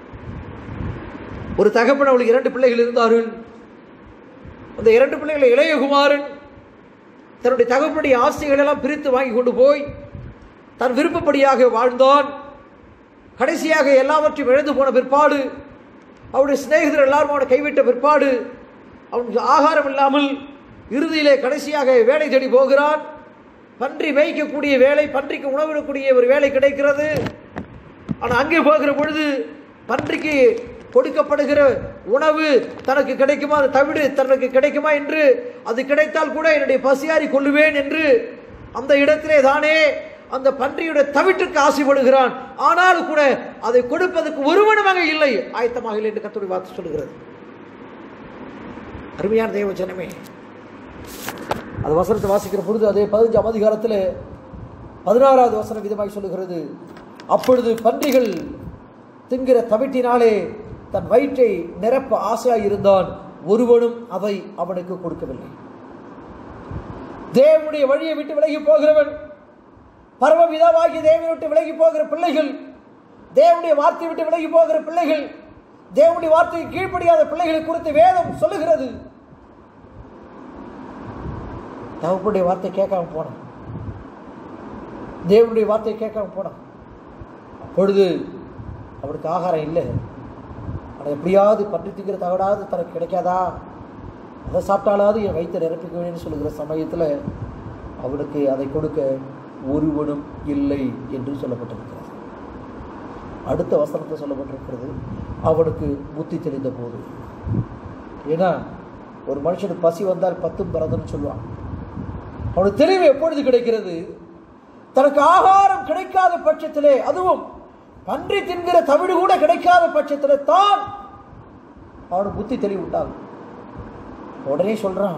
ஒரு தகப்பன் அவளுக்கு இரண்டு பிள்ளைகள் இருந்தார்கள் அந்த இரண்டு பிள்ளைகளை இளையகுமாரன் தன்னுடைய தகப்பனுடைய ஆசைகள் எல்லாம் பிரித்து வாங்கி கொண்டு போய் தன் விருப்பப்படியாக வாழ்ந்தான் கடைசியாக எல்லாவற்றையும் இழந்து போன பிற்பாடு அவருடைய சிநேகிதர் எல்லாரும் அவனை கைவிட்ட பிற்பாடு அவனுக்கு ஆகாரம் இல்லாமல் இறுதியிலே கடைசியாக வேலை தேடி போகிறான் பன்றி மேய்க்கக்கூடிய வேலை பன்றிக்கு உணவிடக்கூடிய ஒரு வேலை கிடைக்கிறது ஆனால் அங்கே போகிற பொழுது பன்றிக்கு கொடுக்கப்படுகிற உணவு தனக்கு கிடைக்குமா அது தவிடு தனக்கு கிடைக்குமா என்று அது கிடைத்தால் கூட என்னுடைய பசியாரி கொள்ளுவேன் என்று அந்த இடத்திலே தானே அந்த பன்றியுடைய தவிட்டுக்கு ஆசைப்படுகிறான் ஆனாலும் கூட அதை கொடுப்பதற்கு ஒருவனும் அங்கே இல்லை ஆயத்தமாக இல்லை என்று கத்துடைய வார்த்தை சொல்லுகிறது அருமையான தெய்வ ஜனமே அது வசனத்தை வாசிக்கிற பொழுது அதே பதினஞ்சாம் அதிகாரத்தில் பதினாறாவது வசனம் விதமாய் சொல்லுகிறது அப்பொழுது பன்றிகள் தின்கிற தவிட்டினாலே தன் வயிற்றை நிரப்ப ஆசையாய் இருந்தான் ஒருவனும் அதை அவனுக்கு கொடுக்கவில்லை தேவனுடைய வழியை விட்டு விலகி போகிறவன் பரமபிதாவாகி தேவனை விட்டு விலகி போகிற பிள்ளைகள் தேவனுடைய வார்த்தையை விட்டு விலகி போகிற பிள்ளைகள் தேவனுடைய வார்த்தைக்கு கீழ்ப்படியாத பிள்ளைகளை குறித்து வேதம் சொல்லுகிறது தகப்பனுடைய வார்த்தை கேட்காம போனான் தேவனுடைய வார்த்தையை கேட்காம போனான் அப்பொழுது அவனுக்கு ஆகாரம் இல்லை அவனை எப்படியாவது பற்றி திங்கிற தகடாவது தனக்கு கிடைக்காதா அதை சாப்பிட்டாலாவது என் வயிற்றை நிரப்பிக்குவேன்னு சொல்லுகிற சமயத்தில் அவனுக்கு அதை கொடுக்க ஒருவனும் இல்லை என்று சொல்லப்பட்டிருக்கிறது அடுத்த வசனத்தை சொல்லப்பட்டிருக்கிறது அவனுக்கு புத்தி தெளிந்த போது ஏன்னா ஒரு மனுஷனுக்கு பசி வந்தால் பத்தும் பிறந்தன்னு சொல்லுவான் அவனுக்கு தெளிவு எப்பொழுது கிடைக்கிறது தனக்கு ஆகாரம் கிடைக்காத பட்சத்திலே அதுவும் பன்றி தின்கிற தமிழ் கூட கிடைக்காத பட்சத்தில் தான் அவனுக்கு புத்தி தெளிவு உண்டாகும் உடனே சொல்றான்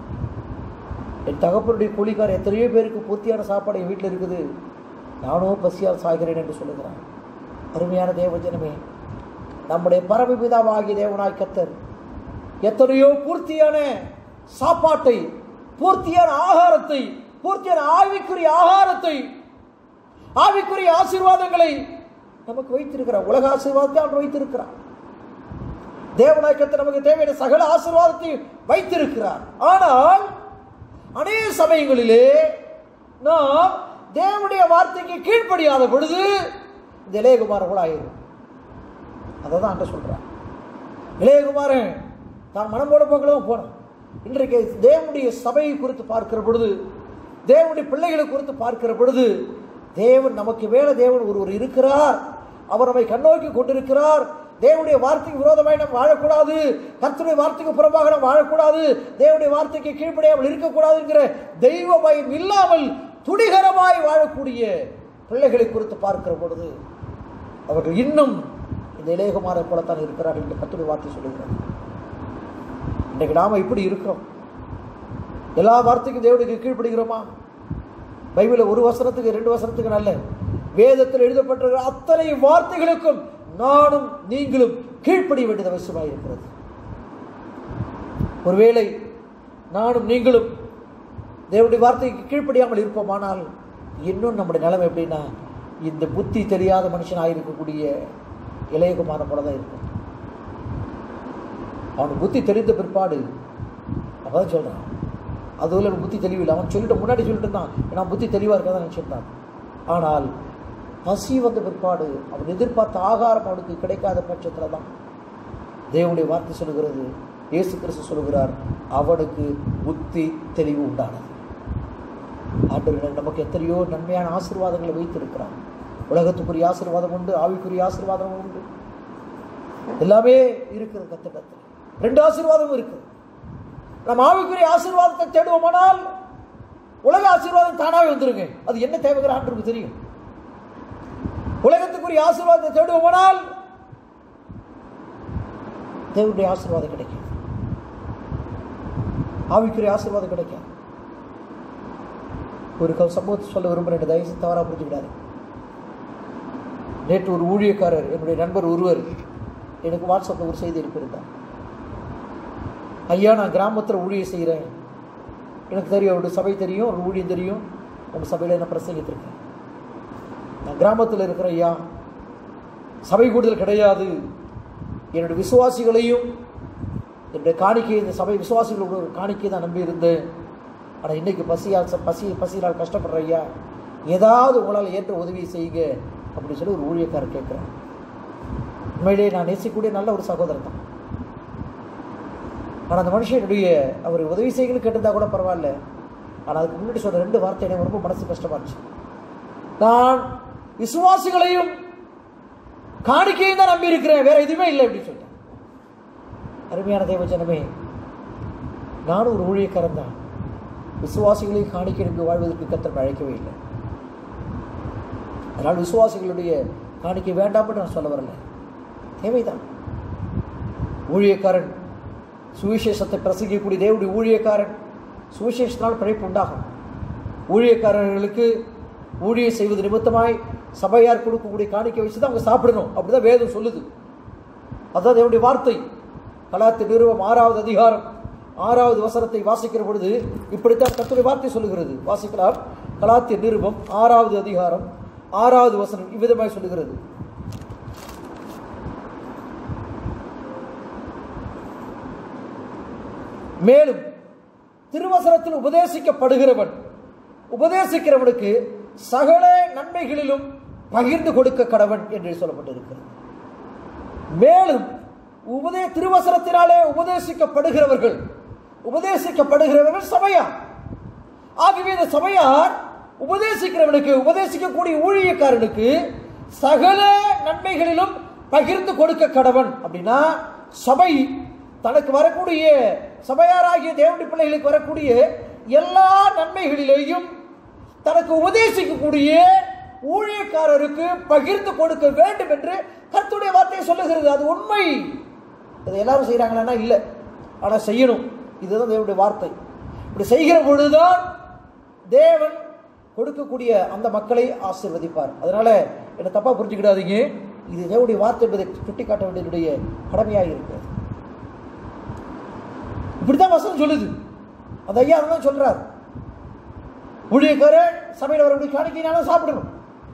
என் தகப்பனுடைய கூலிக்கார் எத்தனையோ பேருக்கு பூர்த்தியான சாப்பாடு என் வீட்டில் இருக்குது நானும் பசியால் சாகிறேன் என்று சொல்லுகிறான் அருமையான தேவஜனமே நம்முடைய பரமபிதாவாகிய தேவனாய் கத்தர் எத்தனையோ பூர்த்தியான சாப்பாட்டை பூர்த்தியான ஆகாரத்தை பூர்த்தியான ஆவிக்குரிய ஆகாரத்தை ஆவிக்குரிய ஆசீர்வாதங்களை நமக்கு வைத்திருக்கிறார் உலக ஆசீர்வாதத்தை அவன் வைத்திருக்கிறார் தேவநாயக்கத்தை நமக்கு தேவையான சகல ஆசீர்வாதத்தை வைத்திருக்கிறார் ஆனால் அநேக சமயங்களிலே நாம் தேவனுடைய வார்த்தைக்கு கீழ்ப்படியாத பொழுது இந்த இளையகுமாரன் கூட ஆயிரும் அதை தான் அன்ற சொல்கிறான் இளையகுமாரன் தான் மனம் போட போக்கலாம் போனான் இன்றைக்கு தேவனுடைய சபையை குறித்து பார்க்கிற பொழுது தேவனுடைய பிள்ளைகளை குறித்து பார்க்கிற பொழுது தேவன் நமக்கு மேல தேவன் ஒருவர் இருக்கிறார் அவர் நம்மை கண்ணோக்கி கொண்டிருக்கிறார் தேவனுடைய வார்த்தைக்கு விரோதமாய் நாம் வாழக்கூடாது கர்த்தருடைய வார்த்தைக்கு புறமாக நாம் வாழக்கூடாது தேவனுடைய வார்த்தைக்கு கீழ்ப்படியாமல் இருக்கக்கூடாதுங்கிற தெய்வ பயம் இல்லாமல் துணிகரமாய் வாழக்கூடிய பிள்ளைகளை குறித்து பார்க்கிற பொழுது அவர்கள் இன்னும் இந்த இளையகுமாரை போலத்தான் இருக்கிறார்கள் என்று கர்த்தருடைய வார்த்தை சொல்லுகிறார் இன்றைக்கு நாம இப்படி இருக்கிறோம் எல்லா வார்த்தைக்கும் தேவனுக்கு கீழ்ப்படுகிறோமா பைபிளில் ஒரு வசனத்துக்கு ரெண்டு வசனத்துக்கு நல்ல வேதத்தில் எழுதப்பட்டிருக்கிற அத்தனை வார்த்தைகளுக்கும் நானும் நீங்களும் கீழ்ப்படிய வேண்டியது அவசியமாக இருக்கிறது ஒருவேளை நானும் நீங்களும் தேவனுடைய வார்த்தைக்கு கீழ்ப்படியாமல் இருப்போமானால் இன்னும் நம்முடைய நிலைமை எப்படின்னா இந்த புத்தி தெரியாத மனுஷனாக இருக்கக்கூடிய இளையகுமாரன் போல தான் இருக்கும் அவனுக்கு புத்தி தெரிந்த பிற்பாடு அப்பதான் சொல்றான் அதுவில் எனக்கு புத்தி தெளிவில்லை அவன் சொல்லிட்டு முன்னாடி சொல்லிட்டு இருந்தான் நான் புத்தி தெளிவாக இருக்கதான் நினச்சிருந்தான் ஆனால் பசி வந்த பிற்பாடு அவன் எதிர்பார்த்த ஆகாரம் அவனுக்கு கிடைக்காத பட்சத்தில் தான் தேவனுடைய வார்த்தை சொல்லுகிறது இயேசு கிறிஸ்து சொல்லுகிறார் அவனுக்கு புத்தி தெளிவு உண்டானது ஆண்டவர் நமக்கு எத்தனையோ நன்மையான ஆசீர்வாதங்களை வைத்திருக்கிறார் உலகத்துக்குரிய ஆசீர்வாதம் உண்டு ஆவிக்குரிய ஆசீர்வாதம் உண்டு எல்லாமே இருக்கிறது கத்த கத்த ரெண்டு ஆசீர்வாதமும் இருக்கு நம்ம ஆவிக்குரிய ஆசீர்வாதத்தை தேடுவோமானால் உலக ஆசீர்வாதம் தானாவே வந்துருங்க அது என்ன தேவைங்கிற ஆண்டுக்கு தெரியும் உலகத்துக்குரிய ஆசீர்வாதத்தை தேடுவோமானால் தேவனுடைய ஆசீர்வாதம் கிடைக்கும் ஆவிக்குரிய ஆசீர்வாதம் கிடைக்கும் ஒரு க- சம்பவத்தை சொல்ல விரும்புகிறேன் தயவுசெய்து தவறாக புரிஞ்சுக்கிடாரு நேற்று ஒரு ஊழியக்காரர் என்னுடைய நண்பர் ஒருவர் எனக்கு வாட்ஸ்அப்பில் ஒரு செய்தி அனுப்பியிருந்தார் ஐயா நான் கிராமத்தில் ஊழியம் செய்கிறேன் எனக்கு தெரியும் அவருடைய சபை தெரியும் ஒரு ஊழியம் தெரியும் நம்ம சபையில் என்ன பிரசங்கித்திருக்கேன் நான் கிராமத்தில் இருக்கிற ஐயா சபை கூடுதல் கிடையாது என்னுடைய விசுவாசிகளையும் என்னுடைய காணிக்கை இந்த சபை விசுவாசிகளோட ஒரு காணிக்கை தான் நம்பி இருந்தேன் ஆனால் இன்னைக்கு பசியால் ச- பசி பசியால் கஷ்டப்படுற ஐயா ஏதாவது உங்களால் ஏற்ற உதவி செய்யுங்க அப்படின்னு சொல்லி ஒரு ஊழியக்காரர் கேட்குறேன் உண்மையிலேயே நான் நேசிக்கக்கூடிய நல்ல ஒரு சகோதரர் தான் ஆனால் அந்த மனுஷன் என்னுடைய அவர் உதவி செய்யணும் கேட்டிருந்தா கூட பரவாயில்ல ஆனால் அதுக்கு முன்னாடி சொல்ற ரெண்டு வார்த்தை எனக்கு ரொம்ப மனசு கஷ்டமா இருந்துச்சு நான் விசுவாசிகளையும் காணிக்கையும் தான் நம்பி இருக்கிறேன் வேற எதுவுமே இல்லை அப்படின்னு சொல்லிட்டேன் அருமையான தேவஜனமே நானும் ஒரு ஊழியக்காரன் தான் விசுவாசிகளையும் காணிக்கை நம்பி வாழ்வதற்கு கத்தர் அழைக்கவே இல்லை அதனால் விசுவாசிகளுடைய காணிக்கை வேண்டாம்னு நான் சொல்ல வரல தேவைதான் ஊழியக்காரன் சுவிசேஷத்தை பிரசங்கிக்கக்கூடிய தேவனுடைய ஊழியக்காரன் சுவிசேஷத்தினால் பிழைப்பு உண்டாகும் ஊழியக்காரர்களுக்கு ஊழியம் செய்வது நிமித்தமாய் சபையார் கொடுக்கக்கூடிய காணிக்கை வச்சு தான் அவங்க சாப்பிடணும் அப்படிதான் வேதம் சொல்லுது அதான் தேவனுடைய வார்த்தை கலாத்து நிறுவம் ஆறாவது அதிகாரம் ஆறாவது வசனத்தை வாசிக்கிற பொழுது இப்படித்தான் கர்த்தருடைய வார்த்தை சொல்லுகிறது வாசிக்கலாம் கலாத்திய நிருபம் ஆறாவது அதிகாரம் ஆறாவது வசனம் இவ்விதமாய் சொல்லுகிறது மேலும் திருவசனத்தில் உபதேசிக்கப்படுகிறவன் உபதேசிக்கிறவனுக்கு சகல நன்மைகளிலும் பகிர்ந்து கொடுக்க கடவன் என்று சொல்லப்பட்டிருக்கிறது மேலும் உபதே திருவசனத்தினாலே உபதேசிக்கப்படுகிறவர்கள் உபதேசிக்கப்படுகிறவர்கள் சபையார் ஆகவே இந்த சபையார் உபதேசிக்கிறவனுக்கு உபதேசிக்கக்கூடிய ஊழியக்காரனுக்கு சகல நன்மைகளிலும் பகிர்ந்து கொடுக்க கடவன் அப்படின்னா சபை தனக்கு வரக்கூடிய சபையாராகிய தேவனுடைய பிள்ளைகளுக்கு வரக்கூடிய எல்லா நன்மைகளிலேயும் தனக்கு உபதேசிக்கக்கூடிய ஊழியக்காரருக்கு பகிர்ந்து கொடுக்க வேண்டும் என்று கர்த்தருடைய வார்த்தை சொல்லுகிறது அது உண்மை இது எல்லாரும் செய்கிறாங்களான்னா இல்லை ஆனால் செய்யணும் இதுதான் தேவனுடைய வார்த்தை இப்படி செய்கிற பொழுதுதான் தேவன் கொடுக்கக்கூடிய அந்த மக்களை ஆசீர்வதிப்பார் அதனால என்ன தப்பா புரிஞ்சுக்கிடாதீங்க இது தேவனுடைய வார்த்தை என்பதை சுட்டிக்காட்ட வேண்டியதுடைய கடமையாக இருக்கிறது இப்படித்தான் வசனம் சொல்லுது அந்த ஐயா தான் சொல்றார் ஊழியக்காரர் சபையில் வரக்கூடிய காணிக்கையினாலும் சாப்பிடணும்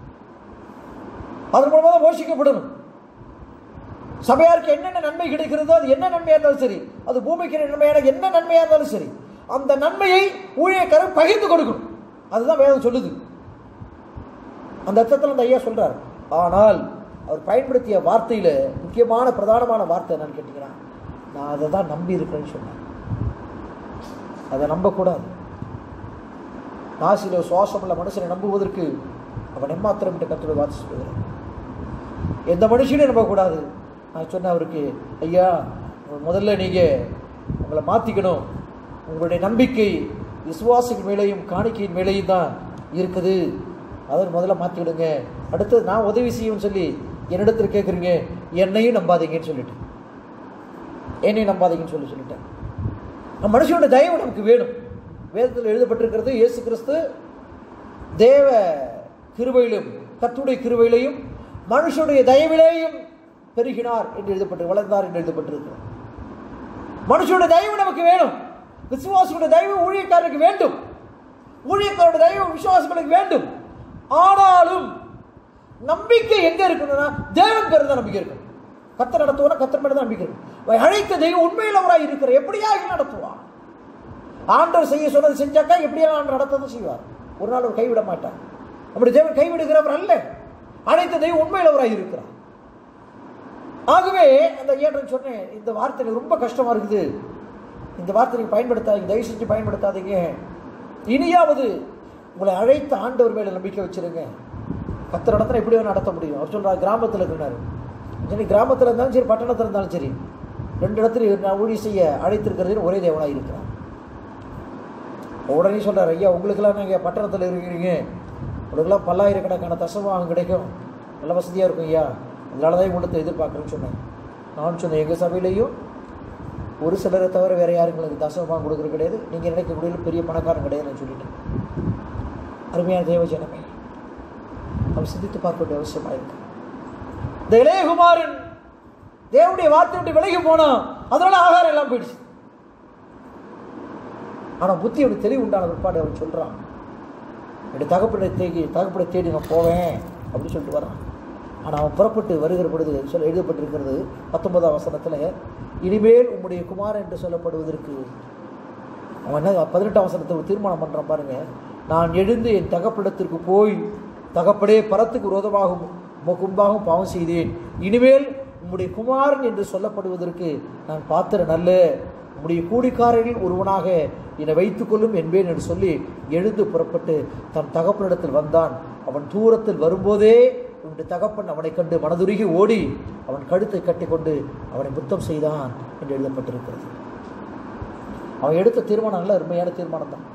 அதன் மூலமாக தான் போஷிக்கப்படணும் சபையாருக்கு என்னென்ன நன்மை கிடைக்கிறதோ அது என்ன நன்மையா இருந்தாலும் சரி அது பூமிக்கு நன்மையான என்ன நன்மையா இருந்தாலும் சரி அந்த நன்மையை ஊழியக்காரர் பகிர்ந்து கொடுக்கணும் அதுதான் வேதம் சொல்லுது அந்த அர்த்தத்தில் அந்த ஐயா சொல்றார் ஆனால் அவர் பயன்படுத்திய வார்த்தையில முக்கியமான பிரதானமான வார்த்தை என்னன்னு கேட்டீங்கன்னா நான் அதை தான் நம்பி இருக்கிறேன்னு சொன்னேன் அதை நம்பக்கூடாது நாசில சுவாசமுள்ள மனுஷனை நம்புவதற்கு அவன் எம்மாத்திரம் என்று கத்துடைய வார்த்தை சொல்லுகிறார் எந்த மனுஷனையும் நம்பக்கூடாது நான் சொன்னேன் அவருக்கு ஐயா முதல்ல நீங்கள் உங்களை மாற்றிக்கணும் உங்களுடைய நம்பிக்கை விசுவாசிகள் மேலேயும் காணிக்கையின் மேலேயும் தான் இருக்குது அதை முதல்ல மாற்றிக்கிடுங்க அடுத்தது நான் உதவி செய்யும்னு சொல்லி என்னிடத்தில் கேட்குறீங்க என்னையும் நம்பாதீங்கன்னு சொல்லிட்டு என்னையும் நம்பாதீங்கன்னு சொல்லி சொல்லிட்டேன் நம்ம மனுஷனோட தயவு நமக்கு வேணும் வேதத்தில் எழுதப்பட்டிருக்கிறது இயேசு கிறிஸ்து தேவ கிருபையிலும் கத்துடைய கிருபையிலையும் மனுஷனுடைய தயவிலேயும் பெருகினார் என்று எழுதப்பட்டு வளர்ந்தார் என்று எழுதப்பட்டிருக்கிறது மனுஷனுடைய தயவு நமக்கு வேணும் விசுவாசனுடைய தயவு ஊழியக்காரருக்கு வேண்டும் ஊழியக்காரோட தயவு விசுவாசங்களுக்கு வேண்டும் ஆனாலும் நம்பிக்கை எங்க இருக்கணும்னா தேவன் பேர் தான் நம்பிக்கை இருக்கணும் கத்தர் நடத்துவோம்னா கத்தர் மேல தான் நம்பிக்கை இருக்கும் அவன் அழைத்த தெய்வம் உண்மையிலவராய் இருக்கிற எப்படியாக நடத்துவான் ஆண்டவர் செய்ய சொன்னது செஞ்சாக்கா எப்படியெல்லாம் ஆண்டவர் நடத்ததும் செய்வார் ஒரு நாள் அவர் கைவிட மாட்டார் நம்முடைய தேவன் கைவிடுகிறவர் அல்ல அழைத்த தெய்வம் உண்மையிலவராய் இருக்கிறார் ஆகவே அந்த ஏன் சொன்னேன் இந்த வார்த்தை எனக்கு ரொம்ப கஷ்டமா இருக்குது இந்த வார்த்தை நீங்க பயன்படுத்தாதீங்க தயவு செஞ்சு பயன்படுத்தாதீங்க இனியாவது உங்களை அழைத்த ஆண்டவர் மேல நம்பிக்கை வச்சிருங்க கத்தர் நடத்தின எப்படி வேணா நடத்த முடியும் அவர் சொல்றாரு கிராமத்தில் இருக்கிறாரு சரி கிராமத்தில் இருந்தாலும் சரி பட்டணத்தில் இருந்தாலும் சரி ரெண்டு இடத்துல நான் ஊழி செய்ய அழைத்திருக்கிறது ஒரே தேவனாக இருக்கிறார் உடனே சொல்றாரு ஐயா உங்களுக்கெல்லாம் நீங்கள் பட்டணத்தில் இருக்கிறீங்க உங்களுக்கெல்லாம் பல்லாயிரக்கணக்கான தசமாகம் கிடைக்கும் நல்ல வசதியாக இருக்கும் ஐயா அதனால தான் உங்கள்கிட்ட எதிர்பார்க்குறேன்னு சொன்னேன் நான் சொன்னேன் எங்கள் சபையிலையும் ஒரு சிலரை தவிர வேறு யாரும் எங்களுக்கு தசமாகம் கொடுக்குறது கிடையாது நீங்கள் நினைக்கக்கூடிய பெரிய பணக்காரன் கிடையாதுன்னு சொல்லிட்டேன் அருமையான தேவ ஜனமே நம்ம சிந்தித்து பார்க்க வேண்டிய அவசியமாக இருக்கு இந்த இளையகுமாரன் தேவனுடைய வார்த்தை விட்டு விலகி போனான் அதனால ஆகாரம் எல்லாம் போயிடுச்சு ஆனா புத்தி அவனுக்கு தெளிவு உண்டான பிற்பாடு அவன் சொல்றான் என்னுடைய தகப்படை தேடி தகப்படை தேடி நான் போவேன் அப்படின்னு சொல்லிட்டு வரான் ஆனா அவன் புறப்பட்டு வருகிற பொழுது சொல்ல எழுதப்பட்டிருக்கிறது பத்தொன்பதாம் வசனத்துல இனிமேல் உம்முடைய குமாரன் என்று சொல்லப்படுவதற்கு அவன் என்ன பதினெட்டாம் வசனத்தை ஒரு தீர்மானம் பண்றான் பாருங்க நான் எழுந்து என் தகப்படத்திற்கு போய் தகப்படே பரத்துக்கு விரோதமாகவும் உமக்கு முன்பாகவும் பாவம் செய்தேன் இனிமேல் உம்முடைய குமாரன் என்று சொல்லப்படுவதற்கு நான் பாத்திரன் அல்ல உம்முடைய கூடிக்காரரில் ஒருவனாக என்னை வைத்துக்கொள்ளும் என்பேன் என்று சொல்லி எழுந்து புறப்பட்டு தன் தகப்பனிடத்தில் வந்தான் அவன் தூரத்தில் வரும்போதே உன்னுடைய தகப்பன் அவனை கண்டு மனதுருகி ஓடி அவன் கழுத்தை கட்டிக்கொண்டு அவனை முத்தம் செய்தான் என்று எழுதப்பட்டிருக்கிறது அவன் எடுத்த தீர்மானம் நல்ல அருமையான தீர்மானம் தான்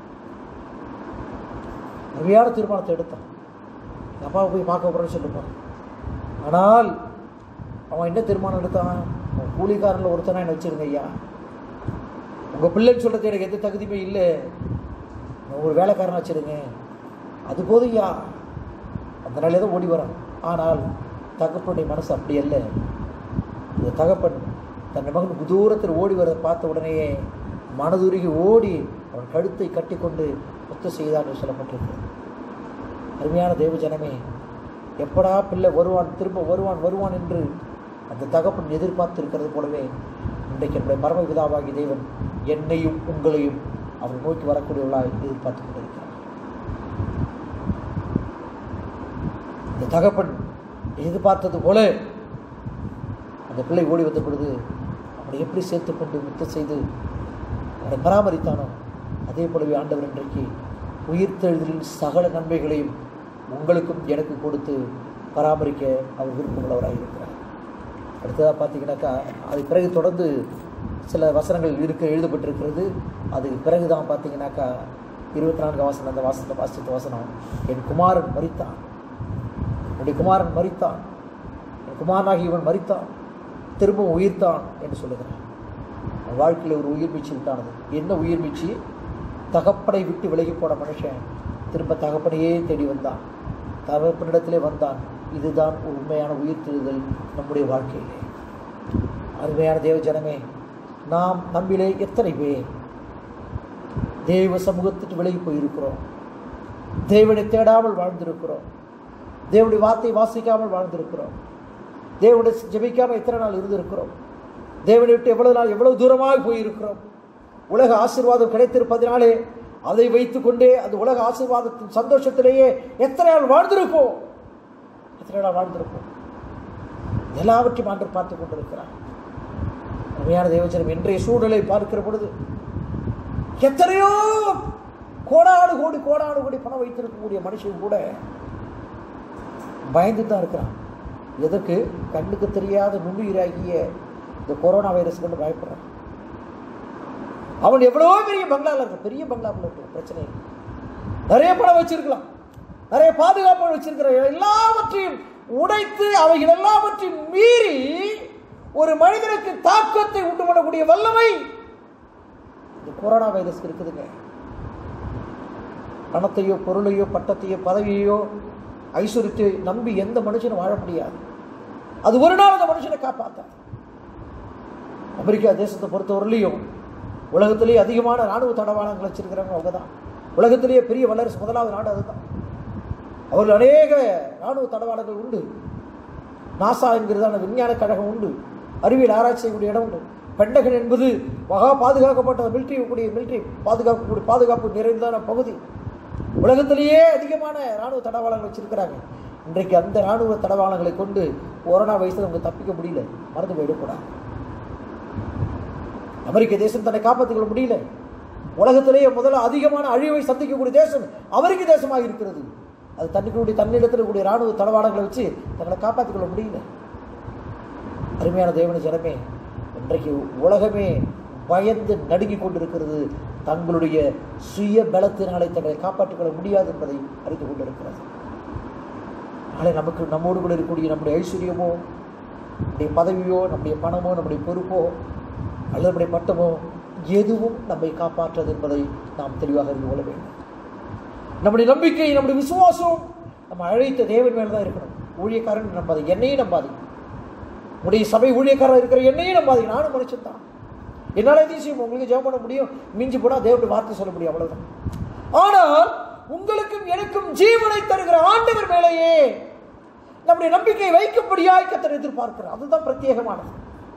அருமையான தீர்மானத்தை எடுத்தான் எங்கள் அப்பாவை போய் பார்க்க போகிறேன்னு சொல்லிப்பான் ஆனால் அவன் என்ன தீர்மானம் எடுத்தான் அவன் கூலிக்காரனில் ஒருத்தனா என்ன வச்சிருங்க ஐயா உங்கள் பிள்ளைன்னு சொல்கிறது எனக்கு எந்த தகுதியுமே இல்லை நான் ஒரு வேலைக்காரனா வச்சிருங்க அது போதும் ஐயா அந்த நாளே தான் ஓடி வரான் ஆனால் தகப்பனுடைய மனசு அப்படி அல்ல இந்த தகப்பன் தன் மகன் தூரத்தில் ஓடி வரதை பார்த்த உடனேயே மனதுருகி ஓடி அவன் கழுத்தை கட்டிக்கொண்டு முத்த செய்தான் என்று சொல்லப்பட்டிருக்கிறது அருமையான தேவ ஜனமே எப்படா பிள்ளை வருவான் திரும்ப வருவான் வருவான் என்று அந்த தகப்பன் எதிர்பார்த்து இருக்கிறது போலவே இன்றைக்கு என்னுடைய பரம பிதாவாகி தேவன் என்னையும் உங்களையும் அவர் நோக்கி வரக்கூடியவர்களாய் எதிர்பார்த்து கொண்டிருக்கிறார் இந்த தகப்பன் எதிர்பார்த்தது போல அந்த பிள்ளை ஓடி வந்த பொழுது அவனை எப்படி சேர்த்து கொண்டு முத்தம் செய்து அவனை பராமரித்தானோ அதே போலவே ஆண்டவர் இன்றைக்கு உயிர்த்தெழுதலின் சகல நன்மைகளையும் உங்களுக்கும் எனக்கு கொடுத்து பராமரிக்க அவர் விருப்பமுள்ளவராக இருக்கிறார் அடுத்ததாக பார்த்தீங்கன்னாக்கா அது பிறகு தொடர்ந்து சில வசனங்கள் இருக்க எழுதப்பட்டிருக்கிறது அது பிறகு தான் பார்த்தீங்கன்னாக்கா இருபத்தி நான்கு வாசனம் அந்த வாசனத்தை வாசித்த வசனம் என் குமாரன் மரித்தான் என்னுடைய குமாரன் மரித்தான் என் குமாரனாகி இவன் மரித்தான் திரும்பவும் உயிர்த்தான் என்று சொல்லுகிறான் அவன் வாழ்க்கையில் ஒரு உயிர் மீட்சி உண்டானது என்ன உயிர் மீட்சி தகப்பனை விட்டு விலகி போன மனுஷன் திரும்ப தகப்பனையே தேடி வந்தான் தகப்பனிடத்திலே வந்தான் இதுதான் ஒரு உண்மையான உயிர்த்தெழுதல் நம்முடைய வாழ்க்கையிலே அருமையான தேவ ஜனமே நாம் நம்மிலே எத்தனை பேர் தேவ சமூகத்துக்கு விலகி போயிருக்கிறோம் தேவனை தேடாமல் வாழ்ந்திருக்கிறோம் தேவனுடைய வார்த்தை வாசிக்காமல் வாழ்ந்திருக்கிறோம் தேவனுடைய ஜெபிக்காமல் எத்தனை நாள் இருந்திருக்கிறோம் தேவனை விட்டு எவ்வளவு நாள் எவ்வளவு தூரமாக போயிருக்கிறோம் உலக ஆசீர்வாதம் கிடைத்திருப்பதினாலே அதை வைத்துக்கொண்டே அந்த உலக ஆசீர்வாதத்தின் சந்தோஷத்திலேயே எத்தனை நாள் வாழ்ந்திருப்போம் எத்தனை நாள் வாழ்ந்திருப்போம் எல்லாவற்றையும் ஆண்டு பார்த்து கொண்டிருக்கிறார் உண்மையான தேவச்சனம் இன்றைய சூழலை பார்க்கிற பொழுது எத்தனையோ கோடாடு கோடி கோடாடு கோடி பணம் வைத்திருக்கக்கூடிய மனுஷன் கூட பயந்து தான் இருக்கிறான் எதற்கு கண்ணுக்கு தெரியாத நுண்ணுயிராகிய இந்த கொரோனா வைரஸ் கொண்டு பயப்படுறான் அவன் எவ்வளவோ பெரிய பங்களாவில் இருக்க பெரிய பங்களாவில் இருக்க பிரச்சனை இல்லை. நிறைய பணம் வச்சிருக்கலாம் நிறைய பாதுகாப்பு வச்சிருக்கிற எல்லாவற்றையும் உடைத்து அவைகள் எல்லாவற்றையும் மீறி ஒரு மனிதனுக்கு தாக்கத்தை உண்டு பண்ணக்கூடிய வல்லமை இந்த கொரோனா வைரஸ் இருக்குதுங்க பணத்தையோ பொருளையோ பட்டத்தையோ பதவியையோ ஐஸ்வர்யத்தை நம்பி எந்த மனுஷனும் வாழ முடியாது அது ஒரு நாள் அந்த மனுஷனை காப்பாற்றாது அமெரிக்கா தேசத்தை பொறுத்தவரையிலையும் உலகத்திலேயே அதிகமான இராணுவ தடவாளங்கள் வச்சிருக்கிறவங்க அவங்க தான் உலகத்திலேயே பெரிய வல்லரசு முதலாவது நாடு அதுதான் அவர்கள் அநேக இராணுவ தடவாளங்கள் உண்டு நாசா என்கிறதான விஞ்ஞான கழகம் உண்டு அறிவியல் ஆராய்ச்சி செய்யக்கூடிய இடம் உண்டு பெண்டகன் என்பது மகா பாதுகாக்கப்பட்ட மிலிட்ரி கூடிய மிலிட்ரி பாதுகாக்கக்கூடிய பாதுகாப்பு நிறைந்ததான பகுதி உலகத்திலேயே அதிகமான இராணுவ தடவாளங்கள் வச்சிருக்கிறாங்க இன்றைக்கு அந்த இராணுவ தடவாளங்களை கொண்டு கொரோனா வயசில் அவங்க தப்பிக்க முடியல மறந்து போயிடக்கூடாது அமெரிக்க தேசம் தன்னை காப்பாற்றிக் கொள்ள முடியல உலகத்திலேயே முதல்ல அதிகமான அழிவை சந்திக்கக்கூடிய தேசம் அமெரிக்க தேசமாக இருக்கிறது அது தன்னுடைய தன்னிடத்தில் கூடிய இராணுவ தளவாடங்களை வச்சு தங்களை காப்பாற்றிக் கொள்ள முடியல அருமையான தேவன ஜனமே இன்றைக்கு உலகமே பயந்து நடுங்கிக் கொண்டிருக்கிறது தங்களுடைய சுய பலத்தினாலே தங்களை காப்பாற்றிக் கொள்ள முடியாது என்பதை அறிந்து கொண்டிருக்கிறது நாளை நமக்கு நம்மோடு கூட இருக்கக்கூடிய நம்முடைய ஐஸ்வர்யமோ நம்முடைய பதவியோ நம்முடைய பணமோ நம்முடைய பொறுப்போ அல்லது நம்முடைய பட்டமோ எதுவும் நம்மை காப்பாற்றது என்பதை நாம் தெளிவாக அறிந்து கொள்ள வேண்டும் நம்முடைய நம்பிக்கை நம்முடைய விசுவாசம் நம்ம அழைத்த தேவன் மேல தான் இருக்கணும் ஊழியக்காரன் நம்பாது என்னையும் நம்பாது உடைய சபை ஊழியக்காரர் இருக்கிற என்னையும் நம்பாதீங்க நானும் மனுஷன் தான் என்னால் எதையும் செய்ய உங்களுக்கு ஜெபம் பண்ண முடியும் மிஞ்சி போனால் தேவனுடைய வார்த்தை சொல்ல முடியும் அவ்வளவுதான் ஆனால் உங்களுக்கும் எனக்கும் ஜீவனை தருகிற ஆண்டவர் மேலேயே நம்முடைய நம்பிக்கை வைக்கும்படியாய் கத்தர் எதிர்பார்க்கிறார் அதுதான் பிரத்யேகமானது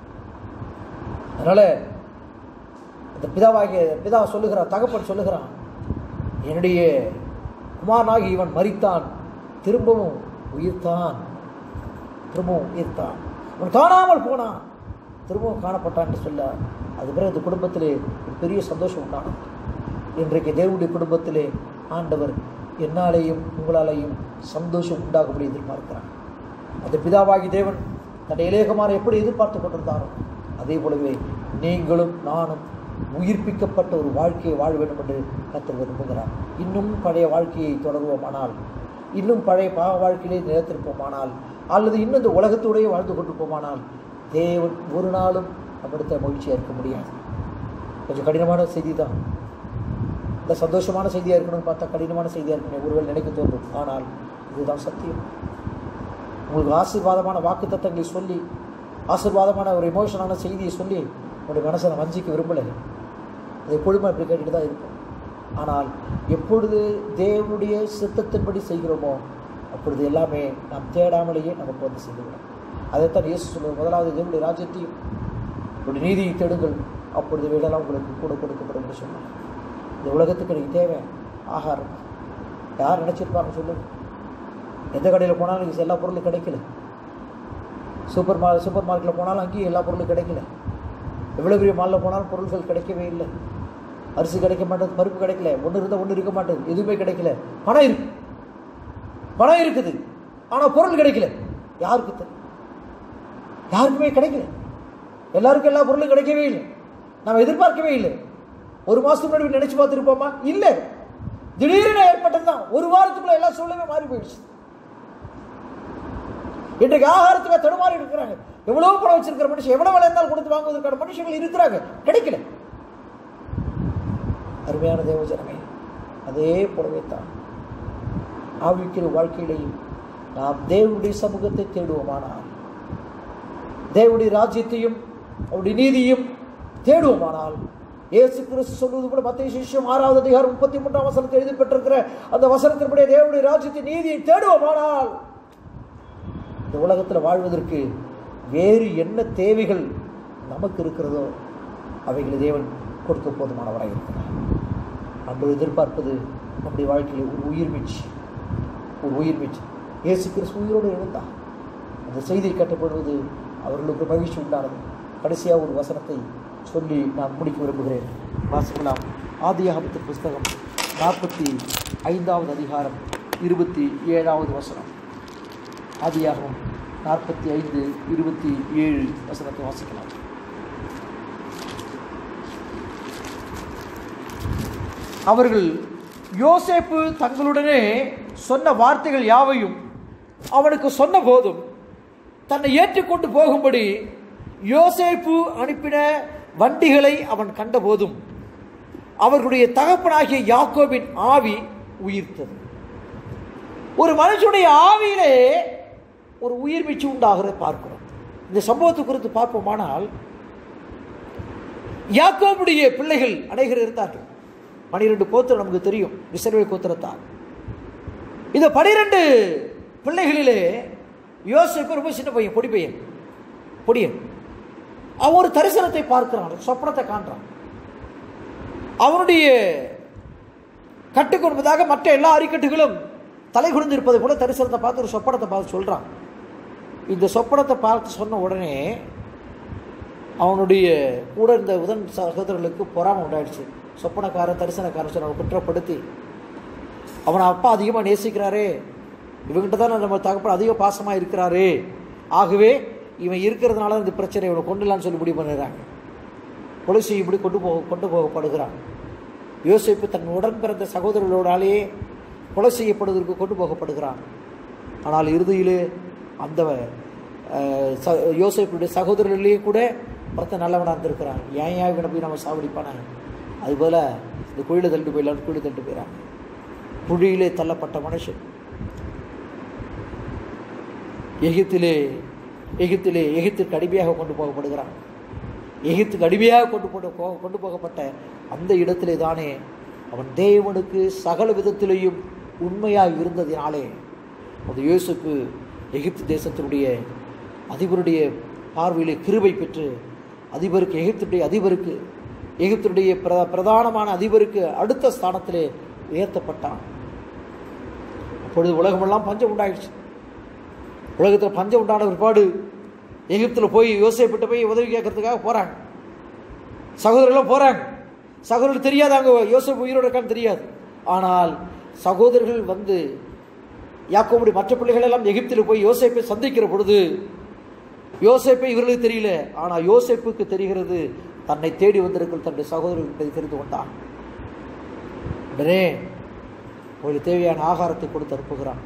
அதனால இந்த பிதாவாகிய பிதா சொல்லுகிறான் தகப்பன் சொல்லுகிறான் என்னுடைய குமாரனாகி இவன் மரித்தான் திரும்பவும் உயிர்த்தான் திரும்பவும் உயிர்த்தான் அவன் காணாமல் போனான் திரும்பவும் காணப்பட்டான் என்று சொல்ல அது பிறகு இந்த குடும்பத்திலே ஒரு பெரிய சந்தோஷம் உண்டானது இன்றைக்கு தேவனுடைய குடும்பத்திலே ஆண்டவர் என்னாலேயும் உங்களாலேயும் சந்தோஷம் உண்டாகும்படி எதிர்பார்க்கிறார் அந்த பிதாவாகி தேவன் தன்னை இலேகமான எப்படி எதிர்பார்த்து கொண்டிருந்தாரோ அதே போலவே நீங்களும் நானும் உயிர்ப்பிக்கப்பட்ட ஒரு வாழ்க்கையை வாழ வேண்டும் என்று கத்தர் விரும்புகிறார் இன்னும் பழைய வாழ்க்கையை தொடருவோமானால் இன்னும் பழைய பாவ வாழ்க்கையிலே நிலைத்திருப்போமானால் அல்லது இன்னும் இந்த உலகத்தோடையே வாழ்ந்து கொண்டிருப்போமானால் தேவன் ஒரு நாளும் நம்மிடத்தில் மகிழ்ச்சியாக இருக்க முடியாது கொஞ்சம் கடினமான செய்தி தான் இந்த சந்தோஷமான செய்தியாக இருக்கணும்னு பார்த்தா கடினமான செய்தியாக இருக்கணும் ஒருவேளை நினைக்க தோன்றும் ஆனால் இதுதான் சத்தியம் உங்களுக்கு ஆசீர்வாதமான வாக்குத்தத்தங்களை சொல்லி ஆசீர்வாதமான ஒரு எமோஷனான செய்தியை சொல்லி உங்களுடைய மனசை நான் வஞ்சிக்க விரும்பலை அது எப்பொழுதுமே அப்படி கேட்டுட்டு தான் இருக்கும் ஆனால் எப்பொழுது தேவனுடைய சித்தத்தின்படி செய்கிறோமோ அப்பொழுது எல்லாமே நாம் தேடாமலேயே நமக்கு வந்து செய்துவிடும் அதைத்தான் இயேசு சொல்லுவது முதலாவது தேவனுடைய ராஜ்யத்தையும் ஒரு நீதியை தேடுங்கள் அப்பொழுது வீடெல்லாம் உங்களுக்கு கூட கொடுக்கப்படும் என்று சொன்னார் இந்த உலகத்துக்கு எனக்கு தேவை ஆகாரம் யார் நினச்சிருப்பாங்க சொல்லுங்க எந்த கடையில் போனாலும் இங்கே எல்லா பொருளும் கிடைக்கல சூப்பர் மால் சூப்பர் மார்க்கெட்டில் போனாலும் அங்கேயும் எல்லா பொருளும் கிடைக்கல எவ்வளோ பெரிய மாலில் போனாலும் பொருட்கள் கிடைக்கவே இல்லை அரிசி கிடைக்க மாட்டேது பருப்பு கிடைக்கல ஒன்று இருந்தால் ஒன்று இருக்க மாட்டேது எதுவுமே கிடைக்கல பணம் இருக்கு பணம் இருக்குது ஆனால் பொருள் கிடைக்கல யாருக்கு தெரியும் யாருக்குமே கிடைக்கல எல்லாருக்கும் எல்லா பொருளும் கிடைக்கவே இல்லை நம்ம எதிர்பார்க்கவே இல்லை ஒரு மாதத்துக்கு முன்னாடி நினைச்சு பார்த்துருப்போமா இல்லை திடீர்னு ஏற்பட்டது தான் ஒரு வாரத்துக்குள்ள எல்லா சூழ்நிலையுமே மாறி போயிடுச்சு இன்றைக்கு ஆகாரத்துக்கு தடுமாறி இருக்கிறாங்க எவ்வளவு பணம் வச்சிருக்கிற மனுஷன் எவ்வளவு விலை இருந்தாலும் கொடுத்து வாங்குவதற்கான மனுஷங்கள் இருக்கிறாங்க கிடைக்கல அருமையான தேவஜனமே அதே போலவே தான் ஆவிக்கிற வாழ்க்கையிலையும் நாம் தேவனுடைய சமூகத்தை தேடுவோமானால் தேவனுடைய ராஜ்யத்தையும் அவருடைய நீதியும் தேடுவோமானால் இயேசு கிறிஸ்து சொல்வது கூட மத்திய சிஷ்யம் ஆறாவது அதிகாரம் முப்பத்தி மூன்றாம் வசனத்தில் எழுதி பெற்றிருக்கிற அந்த வசனத்தின்படியே தேவனுடைய ராஜ்யத்தின் நீதியை தேடுவோமானால் இந்த உலகத்தில் வாழ்வதற்கு வேறு என்ன தேவைகள் நமக்கு இருக்கிறதோ அவைகளை தேவன் கொடுக்க போதுமானவராக இருக்கிறார் நம்ம எதிர்பார்ப்பது நம்முடைய வாழ்க்கையில் ஒரு உயிர் மீட்சி ஒரு உயிர் மீட்சி இயேசு கிறிஸ்து உயிரோடு எழுந்தார் அந்த செய்தியை கட்டப்படுவது அவர்களுக்கு மகிழ்ச்சி உண்டானது கடைசியாக ஒரு வசனத்தை சொல்லி நான் முடிக்க விரும்புகிறேன் வாசிக்கலாம் ஆதியாகமத்தின் புஸ்தகம் நாற்பத்தி ஐந்தாவது அதிகாரம் இருபத்தி ஏழாவது வசனம் ஆதியாகமம் நாற்பத்தி ஐந்து இருபத்தி ஏழு வசனத்தை வாசிக்கலாம் அவர்கள் யோசேப்பு தங்களுடனே சொன்ன வார்த்தைகள் யாவையும் அவனுக்கு சொன்ன போதும் தன்னை ஏற்றுக்கொண்டு போகும்படி யோசேப்பு அனுப்பின வண்டிகளை அவன் கண்டபோதும் அவர்களுடைய தகப்பனாகிய யாக்கோபின் ஆவி உயிர்த்தது ஒரு மனுஷனுடைய ஆவியிலே ஒரு உயிர் மீச்சு உண்டாகிறதை பார்க்கிறோம் இந்த சம்பவத்தை குறித்து பார்ப்போமானால் யாக்கோபுடைய பிள்ளைகள் அநேகர் இருந்தார்கள் பனிரெண்டு கோத்திரம் நமக்கு தெரியும் இஸ்ரவேல் கோத்திரத்தார் இந்த பனிரெண்டு பிள்ளைகளிலே யோசிப்பு ரொம்ப சின்ன பையன் பொடி பையன் பொடியன் அவன் ஒரு தரிசனத்தை பார்க்கிறான் ஒரு சொப்பனத்தை காண்றான் அவனுடைய கட்டுக்கு என்பதாக மற்ற எல்லா அரிக்கட்டுகளும் தலை குனிந்து இருப்பதை போல தரிசனத்தை பார்த்து ஒரு சொப்பனத்தை பார்த்து சொல்றான் இந்த சொப்பனத்தை பார்த்து சொன்ன உடனே அவனுடைய கூட இருந்த உதன் சகோதரர்களுக்கு பொறாமை உண்டாயிடுச்சு சொப்பனக்காரன் தரிசனக்காரன் சொன்ன குற்றப்படுத்தி அவனை அப்பா அதிகமாக நேசிக்கிறாரே இவங்கிட்ட தான் நம்ம தகப்பன் அதிக பாசமாக இருக்கிறாரு ஆகவே இவன் இருக்கிறதுனால இந்த பிரச்சனை இவனை கொண்டுலான்னு சொல்லி முடிவு பண்ணுறாங்க கொலைசி இப்படி கொண்டு போக கொண்டு போகப்படுகிறான் யோசிப்பு தன் உடன் பிறந்த சகோதரர்களோடாலேயே கொலை செய்யப்படுவதற்கு கொண்டு போகப்படுகிறான் ஆனால் இறுதியிலே அந்த அஹ், ச யோசிப்புடைய சகோதரர்களே கூட ஒருத்தன் நல்லவனாக இருந்திருக்கிறான் ஏன் ஏன் இவனை போய் நம்ம சாவடிப்பானே அதுபோல் இந்த குழியில் தள்ளிட்டு போயிடலான்னு குழியில் தள்ளிட்டு போயிடறாங்க குழியிலே தள்ளப்பட்ட மனுஷன் எகிப்திலே எகிப்திலே எகிப்திற்கு அடிமையாக கொண்டு போகப்படுகிறான் எகிப்துக்கு அடிமையாக கொண்டு போட்டு போ- கொண்டு போகப்பட்ட அந்த இடத்திலே தானே அவன் தேவனுக்கு சகல விதத்திலேயும் உண்மையாக இருந்ததினாலே அந்த யோசுப்பு எகிப்து தேசத்தினுடைய அதிபருடைய பார்வையிலே கிருபை பெற்று அதிபருக்கு எகிப்துடைய அதிபருக்கு எகிப்துடைய பிர பிரதானமான அதிபருக்கு அடுத்த ஸ்தானத்திலே உயர்த்தப்பட்டான் அப்பொழுது உலகமெல்லாம் பஞ்சம் உண்டாயிடுச்சு உலகத்தில் பஞ்சம் உண்டான பிற்பாடு எகிப்தில் போய் யோசிப்பிட்ட போய் உதவி கேட்கறதுக்காக போகிறாங்க சகோதரர்களும் போகிறாங்க சகோதரர்கள் தெரியாது அங்கே யோசப் உயிரோடு இருக்கான்னு தெரியாது ஆனால் சகோதரர்கள் வந்து யாக்கோபுடைய மற்ற பிள்ளைகள் எல்லாம் எகிப்தில் போய் யோசேப்பை சந்திக்கிற பொழுது யோசேப்பை இவர்களுக்கு தெரியல ஆனால் யோசேப்புக்கு தெரிகிறது தன்னை தேடி வந்திருக்கிற தன்னுடைய சகோதரர்கள் தெரிந்து கொண்டான் உடனே உங்களுக்கு தேவையான ஆகாரத்தை கொடுத்து அனுப்புகிறான்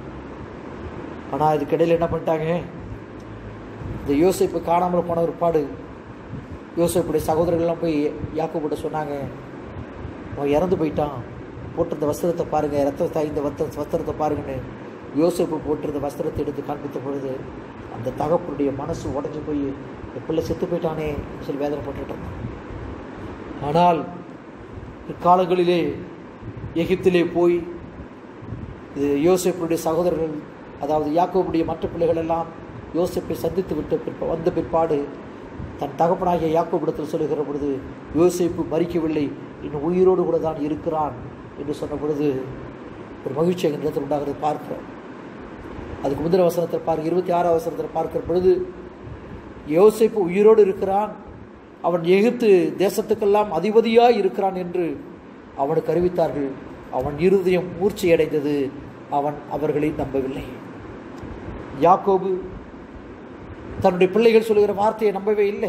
ஆனால் இதுக்கிடையில் என்ன பண்ணிட்டாங்க இந்த யோசிப்பு காணாமல் போன ஒரு பாடு யோசிப்புடைய சகோதரர்கள்லாம் போய் யாக்கோபிட்ட சொன்னாங்க அவன் இறந்து போயிட்டான் போட்டிருந்த வஸ்திரத்தை பாருங்க ரத்தத்தை இந்த வஸ்திர வஸ்திரத்தை பாருங்கன்னு யோசிப்பு போட்டிருந்த வஸ்திரத்தை எடுத்து காண்பித்த பொழுது அந்த தகப்பனுடைய மனசு உடஞ்சி போய் இந்த பிள்ளை செத்து போயிட்டானே சொல்லி வேதனை போட்டுட்டு இருந்தான் ஆனால் இக்காலங்களிலே எகிப்திலே போய் இது யோசேப்புடைய சகோதரர்கள் அதாவது யாக்கோபுடைய மற்ற பிள்ளைகள் எல்லாம் யோசேப்பை சந்தித்து விட்ட பிற்ப வந்த பிற்பாடு தன் தகப்பனாகிய யாக்கோபிடத்தில் சொல்லுகிற பொழுது யோசேப்பு மறிக்கவில்லை இன்னும் உயிரோடு கூட தான் இருக்கிறான் என்று சொன்ன பொழுது ஒரு மகிழ்ச்சி எங்கள் இடத்தில் உண்டாகிறது பார்க்கிறோம் அதுக்கு முந்தின வசனத்தில் பார்க்க இருபத்தி ஆறாம் வசனத்தில் பார்க்கிற பொழுது யோசேப்பு உயிரோடு இருக்கிறான் அவன் எகிப்து தேசத்துக்கெல்லாம் அதிபதியாய் இருக்கிறான் என்று அவனுக்கு அறிவித்தார்கள் அவன் இருதயம் மூர்ச்சையடைந்தது அவன் அவர்களை நம்பவில்லை யாக்கோபு தன்னுடைய பிள்ளைகள் சொல்லுகிற வார்த்தையை நம்பவே இல்லை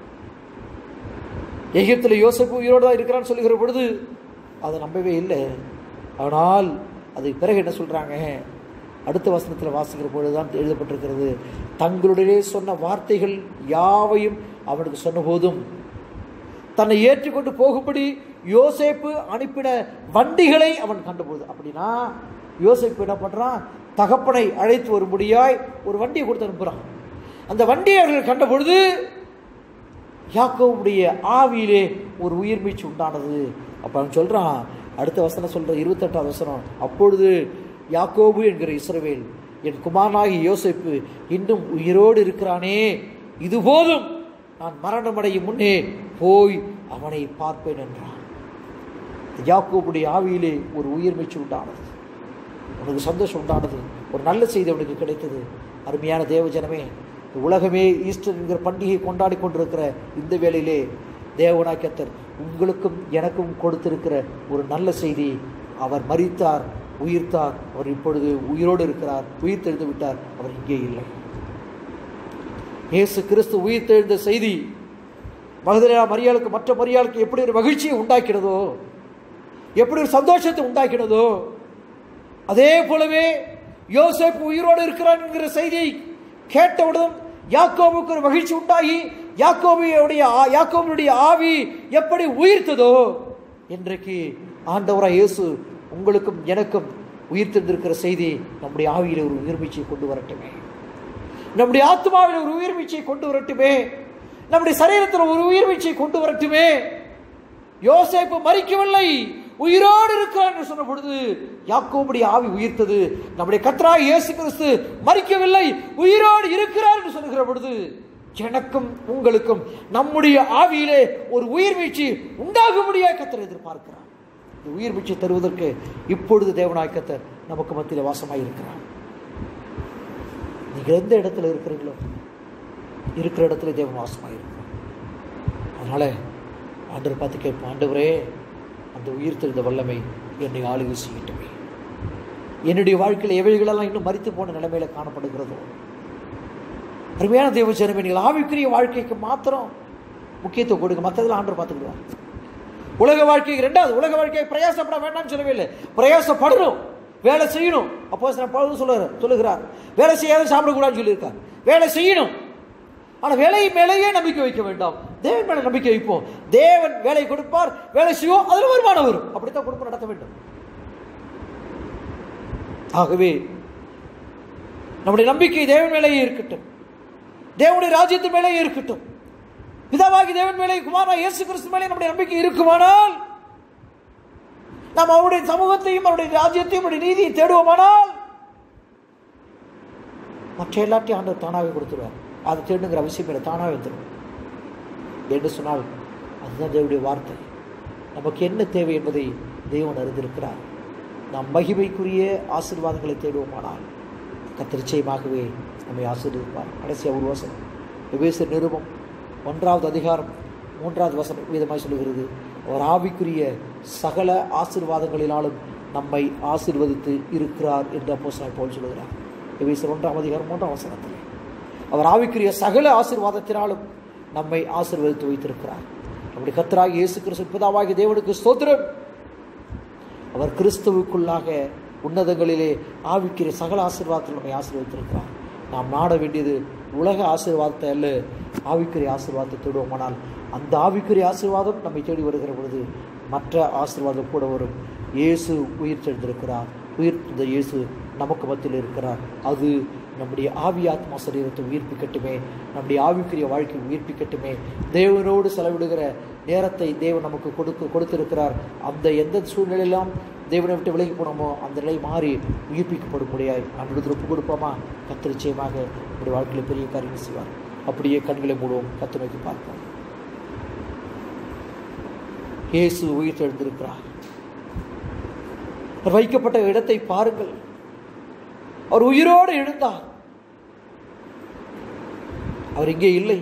எகிப்தில் யோசப்பு உயிரோடு தான் இருக்கிறான்னு சொல்லுகிற பொழுது அதை நம்பவே இல்லை ஆனால் அதுக்கு பிறகு என்ன சொல்றாங்க அடுத்த வசனத்தில் வாசிக்கிற பொழுதுதான் எழுதப்பட்டிருக்கிறது தங்களுடைய சொன்ன வார்த்தைகள் யாவையும் அவனுக்கு சொன்ன போதும் தன்னை ஏற்றுக்கொண்டு போகும்படி யோசேப்பு அனுப்பின வண்டிகளை அவன் கண்டபோது அப்படின்னா யோசேப்பு என்ன பண்றான் தகப்பனை அழைத்து வரும்படியாய் ஒரு வண்டியை கொடுத்து அனுப்புறான் அந்த வண்டியை அவர்கள் கண்டபொழுது யாக்கோவுடைய ஆவியிலே ஒரு உயிர் மீச்சு உண்டானது அப்ப அவன் சொல்றான் அடுத்த வசனம் சொல்ற இருபத்தெட்டாம் வசனம் அப்பொழுது யாக்கோபு என்கிற இஸ்ரவேல் என் குமாரனாகி யோசேப்பு இன்னும் உயிரோடு இருக்கிறானே இது போதும் நான் மரணமடையும் முன்னே போய் அவனை பார்ப்பேன் என்றான் யாக்கோபுடைய ஆவியிலே ஒரு உயிர் மீச்சு உண்டானது அவனுக்கு சந்தோஷம் உண்டானது ஒரு நல்ல செய்தி அவனுக்கு கிடைத்தது அருமையான தேவஜனமே இந்த உலகமே ஈஸ்டர் என்கிற பண்டிகை கொண்டாடி கொண்டிருக்கிற இந்த வேளையிலே தேவனாக்கத்தர் உங்களுக்கும் எனக்கும் கொடுத்திருக்கிற ஒரு நல்ல செய்தி அவர் மரித்தார் உயிர்த்தார் அவர் இப்பொழுது உயிரோடு இருக்கிறார் உயிர் தெழுந்து விட்டார் அவர் இங்கே இல்லை இயேசு கிறிஸ்து உயிர் தெழுந்த செய்தி மகதலேயா மரியாளுக்கு மற்ற மரியாளுக்கு எப்படி ஒரு மகிழ்ச்சியை உண்டாக்கினதோ எப்படி ஒரு சந்தோஷத்தை உண்டாக்கினதோ அதே போலவே யோசேப்பு உயிரோடு இருக்கிறான் என்கிற செய்தியை கேட்டவுடன் யாக்கோபுக்கு ஒரு மகிழ்ச்சி உண்டாகி யாக்கோபியுடைய ஆ- யாக்கோபினுடைய ஆவி எப்படி உயிர்த்ததோ இன்றைக்கு ஆண்டவராய் இயேசு உங்களுக்கும் எனக்கும் உயிர் தந்திருக்கிற செய்தி நம்முடைய ஆவியில ஒரு உயிர்மீச்சை கொண்டு வரட்டுமே நம்முடைய ஆத்மாவில் ஒரு உயிர்மீச்சை கொண்டு வரட்டுமே நம்முடைய சரீரத்தில் ஒரு உயிர் வீழ்ச்சியை கொண்டு வரட்டுமே யோசேப்பு மறிக்கவில்லை உயிரோடு இருக்கிறார் என்று சொன்ன பொழுது யாக்கோபுடைய ஆவி உயிர்த்தது நம்முடைய கத்ராய் இயேசு கிறிஸ்து மறிக்கவில்லை உயிரோடு இருக்கிறார் என்று சொல்லுகிற பொழுது எனக்கும் உங்களுக்கும் நம்முடைய ஆவியிலே ஒரு உயிர் வீழ்ச்சி உண்டாகும்படியாக கத்தர் எதிர்பார்க்கிறார் இந்த உயிர் வீழ்ச்சி தருவதற்கு இப்பொழுது தேவனாய் கத்தர் நமக்கு மத்தியில் வாசமாய் இருக்கிறார் நீங்கள் எந்த இடத்துல இருக்கிறீங்களோ இருக்கிற இடத்துல தேவன் வாசமாய் இருக்கிறார் அதனால ஆண்டவர் பார்த்து கேட்போம் ஆண்டவரே அந்த உயிர் தெரிந்த வல்லமை என்னை ஆளுகை செய்யட்டுமே என்னுடைய வாழ்க்கையில் எவைகளெல்லாம் இன்னும் மறித்து போன நிலைமையில காணப்படுகிறதோ அருமையான தேவ ஜனமே நீங்கள் ஆவிக்குரிய வாழ்க்கைக்கு மாத்திரம் முக்கியத்துவம் கொடுங்க மற்றதெல்லாம் ஆண்டவர் பார்த்துக்கிடுவார் உலக வாழ்க்கைக்கு ரெண்டாவது உலக வாழ்க்கையை பிரயாசப்பட வேண்டாம்னு சொல்லவே இல்லை பிரயாசப்படணும் வேலை செய்யணும் அப்போ நான் பலரும் சொல்லுறார் சொல்லுகிறார் வேலை செய்யாத சாப்பிடக்கூடாதுன்னு சொல்லியிருக்கார் வேலை செய்யணும் ஆனால் வேலை மேலேயே நம்பிக்கை வைக்க வேண்டாம் தேவன் மேலே நம்பிக்கை வைப்போம் தேவன் வேலை கொடுப்பார் வேலை செய்வோம் அதில் வருமானம் வரும் அப்படித்தான் குடும்பம் நடத்த வேண்டும் ஆகவே நம்முடைய நம்பிக்கை தேவன் மேலேயே இருக்கட்டும் தேவனுடைய ராஜ்யத்தின் மேலேயே இருக்கட்டும் பிதாவாகி தேவன் மேலே குமாரா இயேசு கிறிஸ்து மேலே நம்முடைய நம்பிக்கை இருக்குமானால் நாம் அவருடைய சமூகத்தையும் அவருடைய ராஜ்யத்தையும் அவருடைய நீதியை தேடுவோமானால் மற்ற எல்லாத்தையும் ஆண்டவர் தானாகவே கொடுத்துருவார் அதை தேடுங்கிற அவசியம் இல்லை தானாகவே வந்துடும் என்று சொன்னால் அதுதான் தேவனுடைய வார்த்தை நமக்கு என்ன தேவை என்பதை தேவன் அறிந்திருக்கிறார் நாம் மகிமைக்குரிய ஆசீர்வாதங்களை தேடுவோமானால் கர்த்தர் நிச்சயமாகவே நம்மை ஆசீர்வதிப்பார் கடைசியாக ஒரு வசனம் எபேசர் நிருபம் ஒன்றாவது அதிகாரம் மூன்றாவது வசனம் விதமாய் சொல்லுகிறது அவர் ஆவிக்குரிய சகல ஆசீர்வாதங்களினாலும் நம்மை ஆசீர்வதித்து இருக்கிறார் என்று அப்போ போல் சொல்லுகிறார் எபேசர் ஒன்றாம் அதிகாரம் மூன்றாம் வசனத்தில் அவர் ஆவிக்குரிய சகல ஆசீர்வாதத்தினாலும் நம்மை ஆசீர்வதித்து வைத்திருக்கிறார் நம்முடைய கத்தராகி இயேசு கிறிஸ்து பிதாவாகி தேவனுக்கு ஸ்தோத்திரம் அவர் கிறிஸ்துவுக்குள்ளாக உன்னதங்களிலே ஆவிக்குரிய சகல ஆசீர்வாதத்தில் நம்மை ஆசீர்வதித்திருக்கிறார் நாம் நாட வேண்டியது உலக ஆசீர்வாதத்தை அல்ல ஆவிக்குரிய ஆசீர்வாதத்தை தேடுவோமானால் அந்த ஆவிக்குரிய ஆசீர்வாதம் நம்மை தேடி வருகிற பொழுது மற்ற ஆசீர்வாதம் கூட வரும் இயேசு உயிர் தெழுந்திருக்கிறார் உயிர் தெழுந்த இயேசு நமக்கு மத்தியில் இருக்கிறார் அது நம்முடைய ஆவி ஆத்மா சரீரத்தை உயிர்ப்பிக்கட்டுமே நம்முடைய ஆவிக்குரிய வாழ்க்கை உயிர்ப்பிக்கட்டுமே தேவனோடு செலவிடுகிற நேரத்தை தேவன் நமக்கு கொடுக்க கொடுத்திருக்கிறார் அந்த எந்த சூழ்நிலையெல்லாம் தேவனை விட்டு விலகி போனோமோ அந்த நிலை மாறி உயிர்ப்பிக்கப்படும் முடியாது நம்மளுக்கு ஒப்பு கொடுப்போமா கத்து நிச்சயமாக நம்முடைய வாழ்க்கையில் பெரிய காரியங்கள் செய்வார் அப்படியே கண்களை மூடுவோம் கத்து நோக்கி பார்ப்போம் இயேசு உயிர் தெழுந்திருக்கிறார் அவர் வைக்கப்பட்ட இடத்தை பாருங்கள் அவர் உயிரோடு எழுந்தார் அவர் இங்கே இல்லை